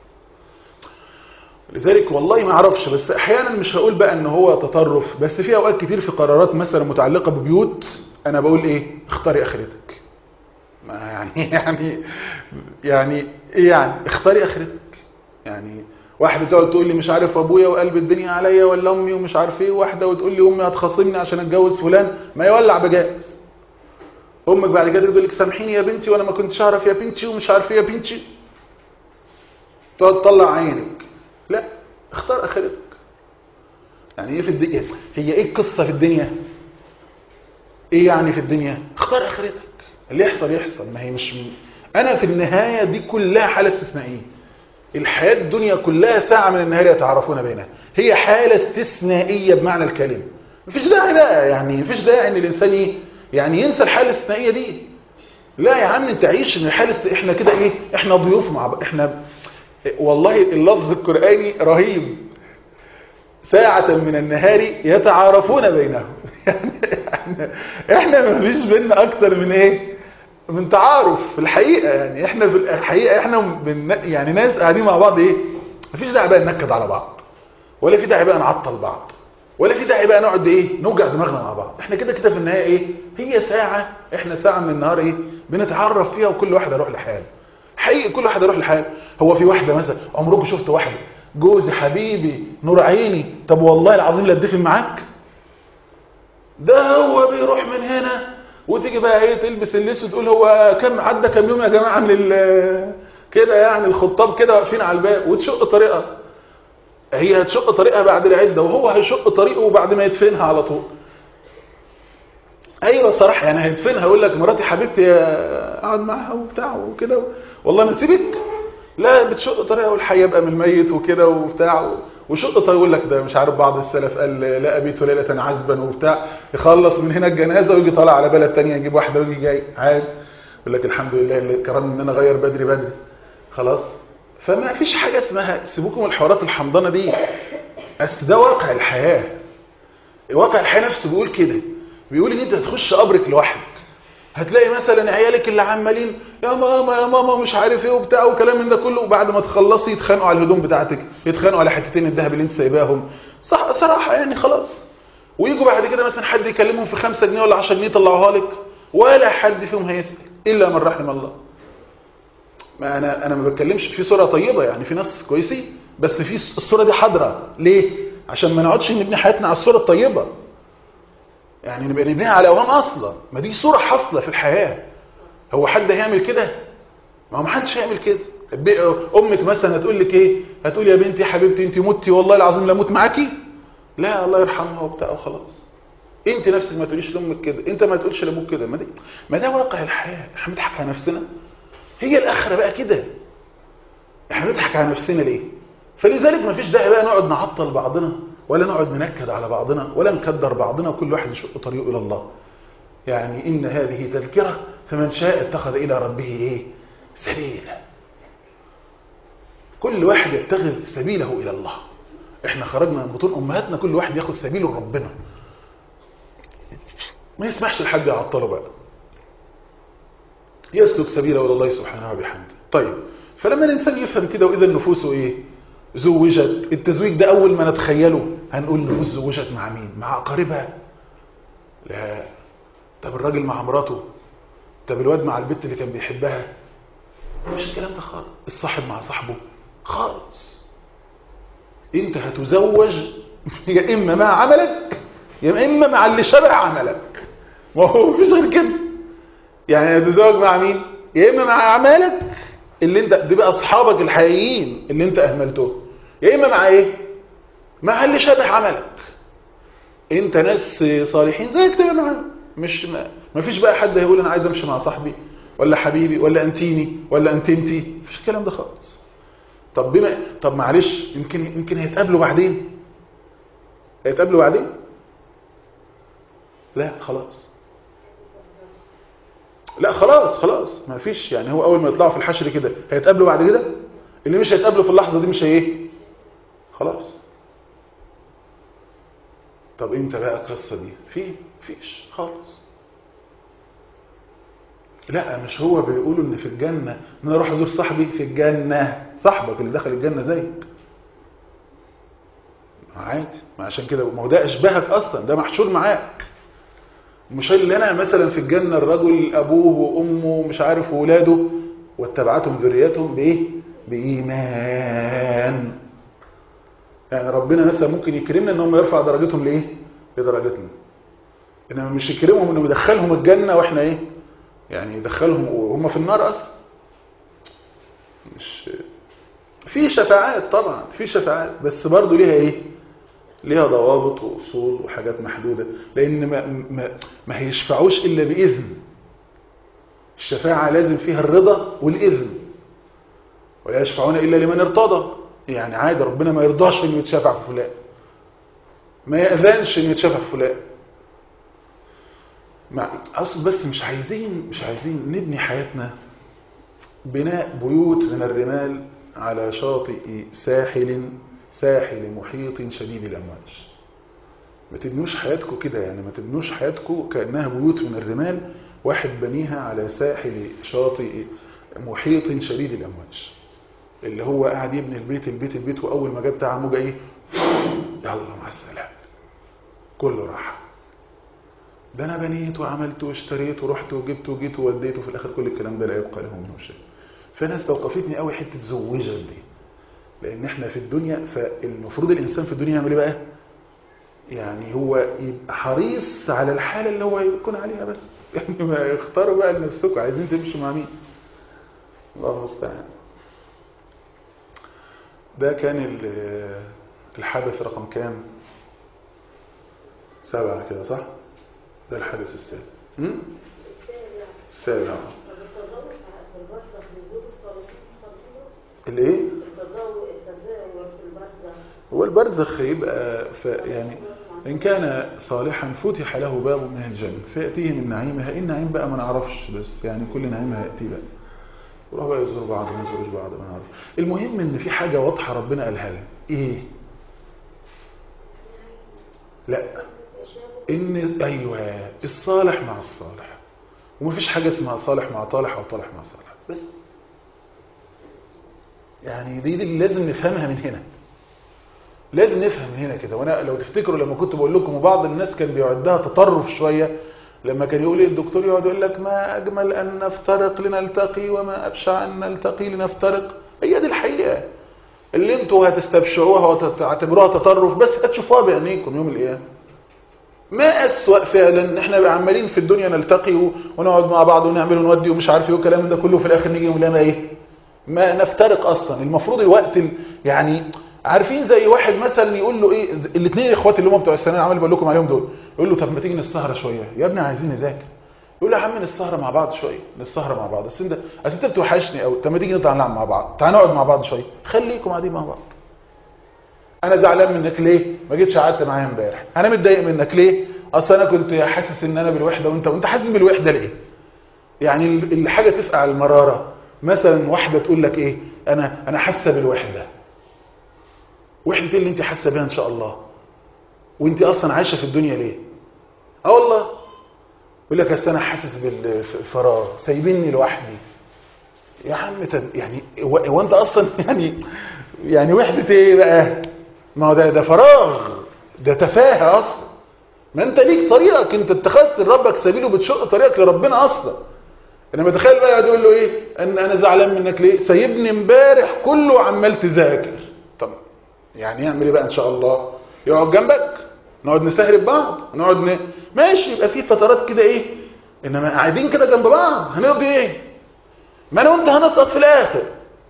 لذلك والله ما اعرفش بس احيانا مش هقول بقى ان هو تطرف بس في اوقات كتير في قرارات مثلا متعلقه ببيوت انا بقول ايه اختاري اخرتك ما يعني يعني يعني ايه يعني اختاري اخرتك يعني واحده تقعد تقول لي مش عارف ابويا وقلب الدنيا عليا ولا امي ومش عارف ايه واحده وتقول لي امي هتخاصمني عشان اتجوز فلان ما يولع بجاز امك بعد كده تقول لك سامحيني يا بنتي وانا ما كنتش اعرف يا بنتي ومش عارف ايه يا بنتي تقعد تطلع عينك لا اختار اخرتك يعني ايه في الدنيا هي ايه القصه في الدنيا ايه يعني في الدنيا اختار اخرتك اللي يحصل يحصل ما هي مش انا في النهايه دي كلها حاله استثنائيه الحياه الدنيا كلها ساعه من النهار يتعارفون بينها هي حاله استثنائيه بمعنى الكلمه مفيش داعي بقى يعني مفيش داعي ان الانسان ايه يعني ينسى الحاله الاستثنائيه دي لا يا عم انت عيش من الحاله است... احنا كده ايه احنا ضيوف مع بعض احنا والله اللفظ القرآني رهيب ساعة من النهار يتعارفون بينهم يعني احنا ما فيش بينا اكتر من ايه من تعارف في الحقيقة يعني احنا في الحقيقة احنا بن يعني ناس قاعدين مع بعض ايه ما فيش داعي بقى ننكد على بعض ولا في داعي بقى نعطل بعض ولا في داعي بقى نقعد ايه نوجع دماغنا مع بعض احنا كده كده في النهاية ايه هي ساعة احنا ساعة من النهار ايه بنتعرف فيها وكل واحد يروح لحاله حقيقي كل واحد يروح لحاله هو في واحده مثلا عمركم شفت واحده جوزي حبيبي نور عيني طب والله العظيم لا اتفق معاك ده هو بيروح من هنا وتيجي بقى ايه تلبس الاسود تقول هو كم عدى كم يوم يا جماعه من كده يعني الخطاب كده واقفين على الباب وتشق طريقها هي هتشق طريقها بعد العده وهو هيشق طريقه بعد ما يدفنها على طول ايوه صراحه يعني هيدفنها يقول لك مراتي حبيبتي اقعد معاها وبتاع وكده والله ما سيبك لا بتشق طريقه والحي يبقى من الميت وكده وبتاع وشق طريقه يقول لك ده مش عارف بعض السلف قال لا ابيت ليله عزبا وبتاع يخلص من هنا الجنازه ويجي طالع على بلد ثانيه يجيب واحده ويجي جاي عادي يقول لك الحمد لله اللي كرمني ان انا اغير بدري بدري خلاص فما فيش حاجه اسمها سيبوكم الحوارات الحمضانه دي بس ده واقع الحياه واقع الحياه نفسه بيقول كده بيقول ان انت هتخش قبرك لوحدك هتلاقي مثلا عيالك اللي عمالين يا ماما يا ماما مش عارف ايه وبتاع وكلام من ده كله وبعد ما تخلصي يتخانقوا على الهدوم بتاعتك يتخانقوا على حتتين الذهب اللي انت سايباهم صح صراحه يعني خلاص ويجوا بعد كده مثلا حد يكلمهم في 5 جنيه ولا 10 جنيه يطلعوها لك ولا حد فيهم هيسال الا من رحم الله ما انا انا ما بتكلمش في صوره طيبه يعني في ناس كويسين بس في الصوره دي حاضره ليه عشان ما نقعدش نبني حياتنا على الصوره الطيبه يعني نبقى نبنيها على اوهام اصلا ما دي صوره حاصله في الحياه هو حد هيعمل كده ما هو ما حدش هيعمل كده امك مثلا هتقول لك ايه هتقول يا بنتي يا حبيبتي انت متي والله العظيم لا اموت معاكي لا الله يرحمها وبتاع وخلاص انت نفسك ما تقوليش لامك كده انت ما تقولش لابوك كده ما, دي ما ده واقع الحياه احنا بنضحك على نفسنا هي الاخره بقى كده احنا بنضحك على نفسنا ليه فلذلك ما فيش داعي بقى نقعد نعطل بعضنا ولا نقعد ننكد على بعضنا ولا نكدر بعضنا وكل واحد يشق طريقه الى الله يعني ان هذه تذكره فمن شاء اتخذ الى ربه ايه سبيلا كل واحد يتخذ سبيله الى الله احنا خرجنا من بطون امهاتنا كل واحد ياخد سبيله لربنا ما يسمحش لحد يعطله بقى يسلك سبيله الى الله سبحانه وبحمده طيب فلما الانسان يفهم كده واذا النفوس ايه زوجت التزويج ده اول ما نتخيله هنقول النفوس زوجت مع مين مع اقاربها لا طب الراجل مع مراته طب الواد مع البنت اللي كان بيحبها مش الكلام ده خالص الصاحب مع صاحبه خالص انت هتزوج يا اما مع عملك يا اما مع اللي شبه عملك ما هو مفيش غير كده يعني هتزوج مع مين يا اما مع اعمالك اللي انت دي بقى اصحابك الحقيقيين اللي انت اهملتهم يا اما مع ايه مع اللي شبه عملك انت ناس صالحين زيك تبقى معاهم مش ما, ما فيش بقى حد هيقول انا عايز امشي مع صاحبي ولا حبيبي ولا انتيني ولا انت انتي مفيش الكلام ده خالص طب بما طب معلش يمكن يمكن هيتقابلوا بعدين هيتقابلوا بعدين لا خلاص لا خلاص خلاص ما فيش يعني هو اول ما يطلعوا في الحشر كده هيتقابلوا بعد كده اللي مش هيتقابلوا في اللحظه دي مش ايه خلاص طب امتى بقى القصه دي في فيش خالص لا مش هو بيقولوا ان في الجنه ان انا اروح ازور صاحبي في الجنه صاحبك اللي دخل الجنه زيك عادي ما عشان كده ما هو ده اشبهك اصلا ده محشور معاك مش اللي انا مثلا في الجنه الرجل ابوه وامه مش عارف وولاده واتبعتهم ذريتهم بايه بايمان يعني ربنا مثلا ممكن يكرمنا ان هم يرفع درجتهم لايه لدرجتنا انما مش يكرمهم انه يدخلهم الجنه واحنا ايه يعني يدخلهم وهم في النار اصلا مش في شفاعات طبعا في شفاعات بس برضه ليها ايه ليها ضوابط واصول وحاجات محدوده لان ما ما, ما هيشفعوش الا باذن الشفاعه لازم فيها الرضا والاذن ولا يشفعون الا لمن ارتضى يعني عادي ربنا ما يرضاش انه يتشفع في فلان ما يأذنش انه يتشفع في فلان مع اصل بس مش عايزين مش عايزين نبني حياتنا بناء بيوت من الرمال على شاطئ ساحل ساحل محيط شديد الامواج ما تبنوش حياتكم كده يعني ما تبنوش حياتكم كانها بيوت من الرمال واحد بنيها على ساحل شاطئ محيط شديد الامواج اللي هو قاعد يبني البيت البيت البيت واول ما جاب بتاع موجه ايه يلا مع السلامه كله راح ده انا بنيت وعملت واشتريت ورحت وجبت وجيت ووديت وفي الاخر كل الكلام ده لا يبقى له منه شيء فانا استوقفتني قوي حته زوجا دي لان احنا في الدنيا فالمفروض الانسان في الدنيا يعمل ايه بقى يعني هو يبقى حريص على الحاله اللي هو يكون عليها بس يعني ما يختاروا بقى لنفسكم عايزين تمشوا مع مين الله المستعان ده كان الحدث رقم كام سبعة كده صح ده الحدث السابع السابع الايه هو البرزخ يبقى يعني ان كان صالحا فتح له باب من الجنة فيأتيه من نعيمها ان نعيم بقى ما نعرفش بس يعني كل نعيم هيأتي بقى يروح بقى يزور بعض ما يزورش بعض ما نعرف المهم ان في حاجة واضحة ربنا قالها لنا ايه لا ان ايوه الصالح مع الصالح ومفيش حاجة اسمها صالح مع طالح او طالح مع صالح بس يعني دي, دي اللي لازم نفهمها من هنا لازم نفهم هنا كده وانا لو تفتكروا لما كنت بقول لكم وبعض الناس كان بيعدها تطرف شوية لما كان يقول الدكتور يقعد يقول لك ما أجمل أن نفترق لنلتقي وما أبشع أن نلتقي لنفترق هي دي الحقيقة اللي انتوا هتستبشعوها وتعتبروها تطرف بس هتشوفوها بعينيكم يوم القيامة ما أسوأ فعلا احنا عمالين في الدنيا نلتقي ونقعد مع بعض ونعمل ونودي ومش عارف ايه والكلام ده كله في الآخر نيجي يوم القيامة ايه ما نفترق أصلا المفروض الوقت يعني عارفين زي واحد مثلا يقول له ايه الاثنين الاخوات اللي هم بتوع الثانويه عمال بقول لكم عليهم دول يقول له طب ما تيجي نسهر شويه يا ابني عايزين نذاكر يقول له يا عم نسهر مع بعض شويه نسهر مع بعض بس انت اصل انت بتوحشني قوي طب ما تيجي نطلع نلعب مع بعض تعال نقعد مع بعض شويه خليكم قاعدين مع بعض انا زعلان منك ليه ما جيتش قعدت معايا امبارح انا متضايق منك ليه اصل انا كنت حاسس ان انا بالوحده وانت وانت حاسس بالوحده ليه يعني الحاجه تفقع المراره مثلا واحده تقول لك ايه انا انا حاسه بالوحده وحدة اللي انت حاسه بيها ان شاء الله وانت اصلا عايشه في الدنيا ليه اه والله يقول لك اصل انا حاسس بالفراغ سايبيني لوحدي يا عم طب يعني هو انت اصلا يعني يعني وحده ايه بقى ما هو ده ده فراغ ده تفاهه اصلا ما انت ليك طريقك انت اتخذت لربك سبيل وبتشق طريقك لربنا اصلا انما تخيل بقى يقول له ايه ان انا زعلان منك ليه سايبني امبارح كله عمال تذاكر طب يعني يعمل ايه بقى ان شاء الله يقعد جنبك نقعد نسهرب بعض نقعد ن... ماشي يبقى في فترات كده ايه انما قاعدين كده جنب بعض هنقضي ايه ما انا وانت هنسقط في الاخر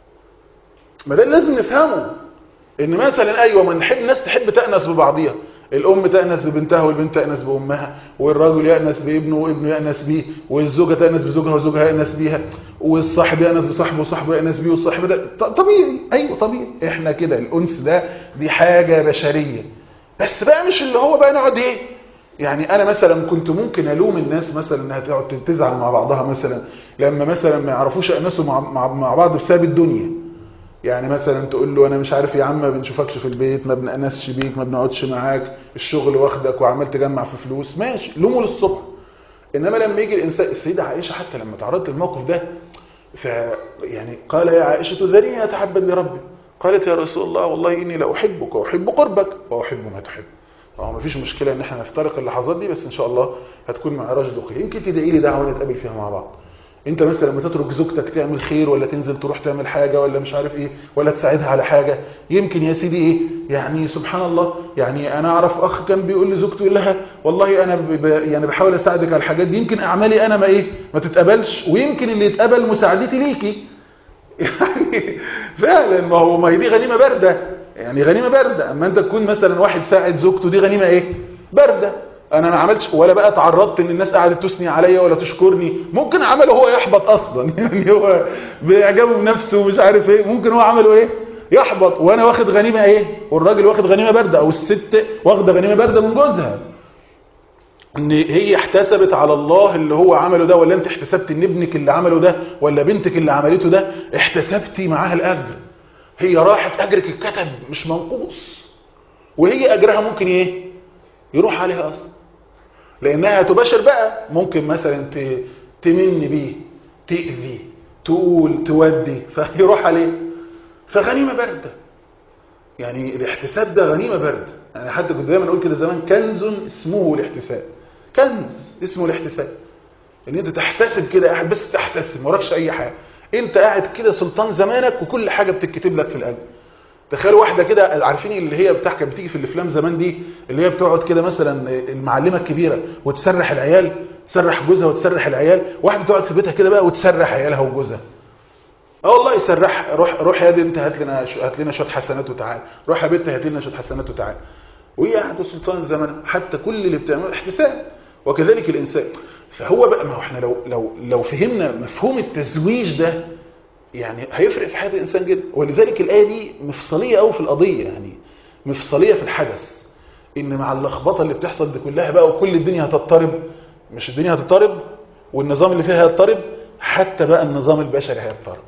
ما ده اللي لازم نفهمه ان مثلا ايوه ما نحب الناس تحب تأنس ببعضيها الام تأنس ببنتها والبنت تأنس بامها والراجل يأنس بابنه وابنه يأنس بيه والزوجه تأنس بزوجها وزوجها يأنس بيها والصاحب يأنس بصاحبه وصاحبه يأنس بيه والصاحب ده طبيعي ايوه طبيعي احنا كده الانس ده دي حاجه بشريه بس بقى مش اللي هو بقى نقعد ايه يعني انا مثلا كنت ممكن الوم الناس مثلا انها تقعد تزعل مع بعضها مثلا لما مثلا ما يعرفوش يأنسوا مع, مع, مع بعض بسبب الدنيا يعني مثلا تقول له انا مش عارف يا عم ما بنشوفكش في البيت ما بنأنسش بيك ما بنقعدش معاك الشغل واخدك وعمال تجمع في فلوس ماشي لومه للصبح انما لما يجي الانسان السيده عائشه حتى لما تعرضت للموقف ده ف يعني قال يا عائشه ذريني اتحبب لربي قالت يا رسول الله والله اني لاحبك واحب قربك واحب ما تحب فهو مفيش مشكله ان احنا نفترق اللحظات دي بس ان شاء الله هتكون معراج دقيق يمكن تدعي لي دعوه نتقابل فيها مع بعض انت مثلا لما تترك زوجتك تعمل خير ولا تنزل تروح تعمل حاجة ولا مش عارف ايه ولا تساعدها على حاجة يمكن يا سيدي ايه يعني سبحان الله يعني انا اعرف اخ كان بيقول لزوجته يقول لها والله انا ب... يعني بحاول اساعدك على الحاجات دي يمكن اعمالي انا ما ايه ما تتقبلش ويمكن اللي يتقبل مساعدتي ليكي يعني فعلا ما هو ما هي دي غنيمة باردة يعني غنيمة باردة اما انت تكون مثلا واحد ساعد زوجته دي غنيمة ايه باردة انا ما عملتش ولا بقى تعرضت ان الناس قعدت تثني عليا ولا تشكرني ممكن عمله هو يحبط اصلا يعني هو باعجابه بنفسه ومش عارف ايه ممكن هو عمله ايه يحبط وانا واخد غنيمه ايه والراجل واخد غنيمه بارده او الست واخده غنيمه بارده من جوزها ان هي احتسبت على الله اللي هو عمله ده ولا انت احتسبت ان ابنك اللي عمله ده ولا بنتك اللي عملته ده احتسبتي معاها الاجر هي راحت اجرك اتكتب مش منقوص وهي اجرها ممكن ايه يروح عليها اصلا لانها تباشر بقى ممكن مثلا تمن بيه تأذي تقول تودي فيروح عليه فغنيمة باردة يعني الاحتساب ده غنيمة باردة يعني حتى كنت دايما اقول كده زمان كنز اسمه الاحتساب كنز اسمه الاحتساب ان انت تحتسب كده قاعد بس تحتسب وراكش اي حاجة انت قاعد كده سلطان زمانك وكل حاجة بتتكتب لك في القلب تخيل واحدة كده عارفين اللي هي بتحكي بتيجي في الافلام زمان دي اللي هي بتقعد كده مثلا المعلمة الكبيرة وتسرح العيال تسرح جوزها وتسرح العيال واحدة تقعد في بيتها كده بقى وتسرح عيالها وجوزها اه والله يسرح روح روح يا دي انت هات لنا هات لنا شويه حسنات وتعال روح يا بنت هات لنا شويه حسنات وتعال وهي قاعده سلطان الزمن حتى كل اللي بتعمله احتساب وكذلك الانسان فهو بقى ما هو احنا لو لو لو فهمنا مفهوم التزويج ده يعني هيفرق في حياة الإنسان جدا ولذلك الآية دي مفصلية أو في القضية يعني مفصلية في الحدث إن مع اللخبطة اللي بتحصل دي كلها بقى وكل الدنيا هتضطرب مش الدنيا هتضطرب والنظام اللي فيها هيضطرب حتى بقى النظام البشري هيضطرب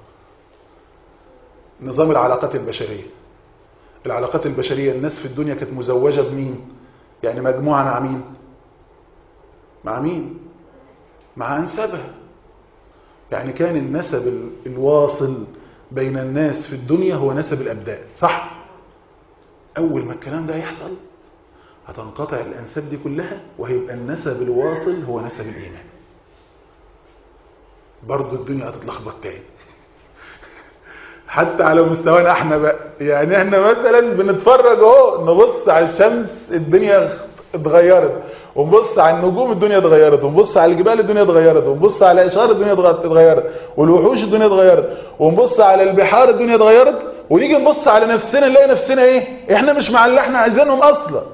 نظام العلاقات البشرية العلاقات البشرية الناس في الدنيا كانت مزوجة بمين يعني مجموعة مع مين مع مين مع أنسابها يعني كان النسب الواصل بين الناس في الدنيا هو نسب الأبدان صح؟ أول ما الكلام ده يحصل هتنقطع الأنساب دي كلها وهيبقى النسب الواصل هو نسب الإيمان برضو الدنيا هتتلخبط تاني حتى على مستوانا احنا بقى يعني احنا مثلا بنتفرج اهو نبص على الشمس الدنيا اتغيرت ونبص على النجوم الدنيا اتغيرت ونبص على الجبال الدنيا اتغيرت ونبص على اشار الدنيا اتغيرت والوحوش الدنيا اتغيرت ونبص على البحار الدنيا اتغيرت ونيجي نبص على نفسنا نلاقي نفسنا ايه احنا مش مع اللي احنا عايزينهم اصلا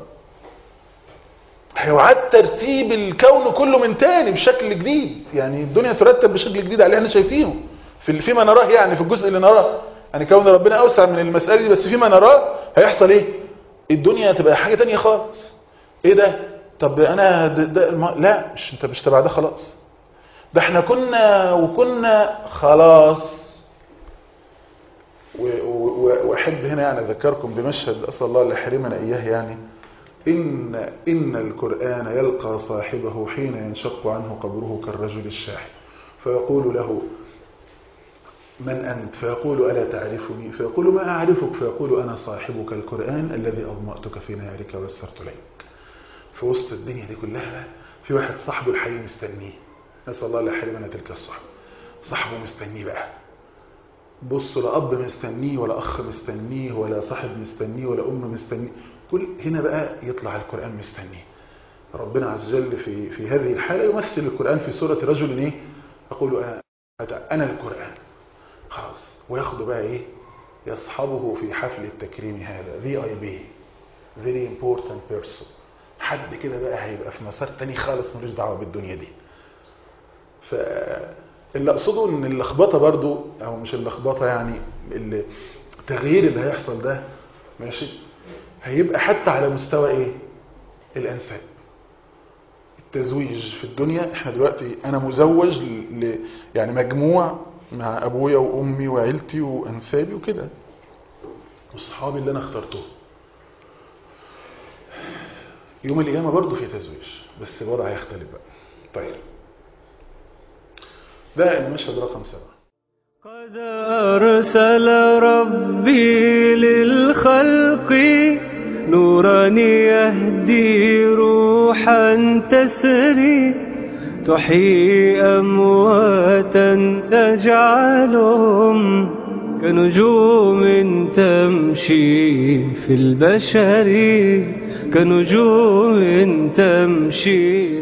هيعاد ترتيب الكون كله من تاني بشكل جديد يعني الدنيا ترتب بشكل جديد على اللي احنا شايفينه في فيما نراه يعني في الجزء اللي نراه يعني كون ربنا اوسع من المسألة دي بس فيما نراه هيحصل ايه الدنيا هتبقى حاجة تانية خالص ايه ده طب انا ده ده الم... لا مش انت مش تبع ده خلاص ده احنا كنا وكنا خلاص واحب هنا يعني اذكركم بمشهد اسال الله لا يحرمنا اياه يعني ان ان القران يلقى صاحبه حين ينشق عنه قبره كالرجل الشاحب فيقول له من أنت فيقول ألا تعرفني فيقول ما أعرفك فيقول أنا صاحبك القرآن الذي أضمأتك في نارك ويسرت لك في وسط الدنيا دي كلها في واحد صاحبه الحي مستنيه نسأل الله لا يحرمنا تلك الصحبة صاحبه مستنيه بقى بص لا أب مستنيه ولا أخ مستنيه ولا صاحب مستنيه ولا أم مستنيه كل هنا بقى يطلع القرآن مستنيه ربنا عز وجل في في هذه الحالة يمثل القرآن في سورة رجل إيه يقول أنا أنا القرآن خلاص وياخده بقى إيه يصحبه في حفل التكريم هذا في اي بي very important person حد كده بقى هيبقى في مسار تاني خالص ملوش دعوه بالدنيا دي فاللي اقصده ان اللخبطه برضو او مش اللخبطه يعني التغيير اللي هيحصل ده ماشي هيبقى حتى على مستوى ايه الانساب التزويج في الدنيا احنا دلوقتي انا مزوج ل... ل- يعني مجموع مع ابويا وامي وعيلتي وانسابي وكده والصحابي اللي انا اخترته يوم القيامة برضه في تزويج بس الوضع هيختلف بقى طيب ده المشهد رقم سبعة قد أرسل ربي للخلق نورا يهدي روحا تسري تحيي أمواتا تجعلهم كنجوم تمشي في البشر كنجوم تمشي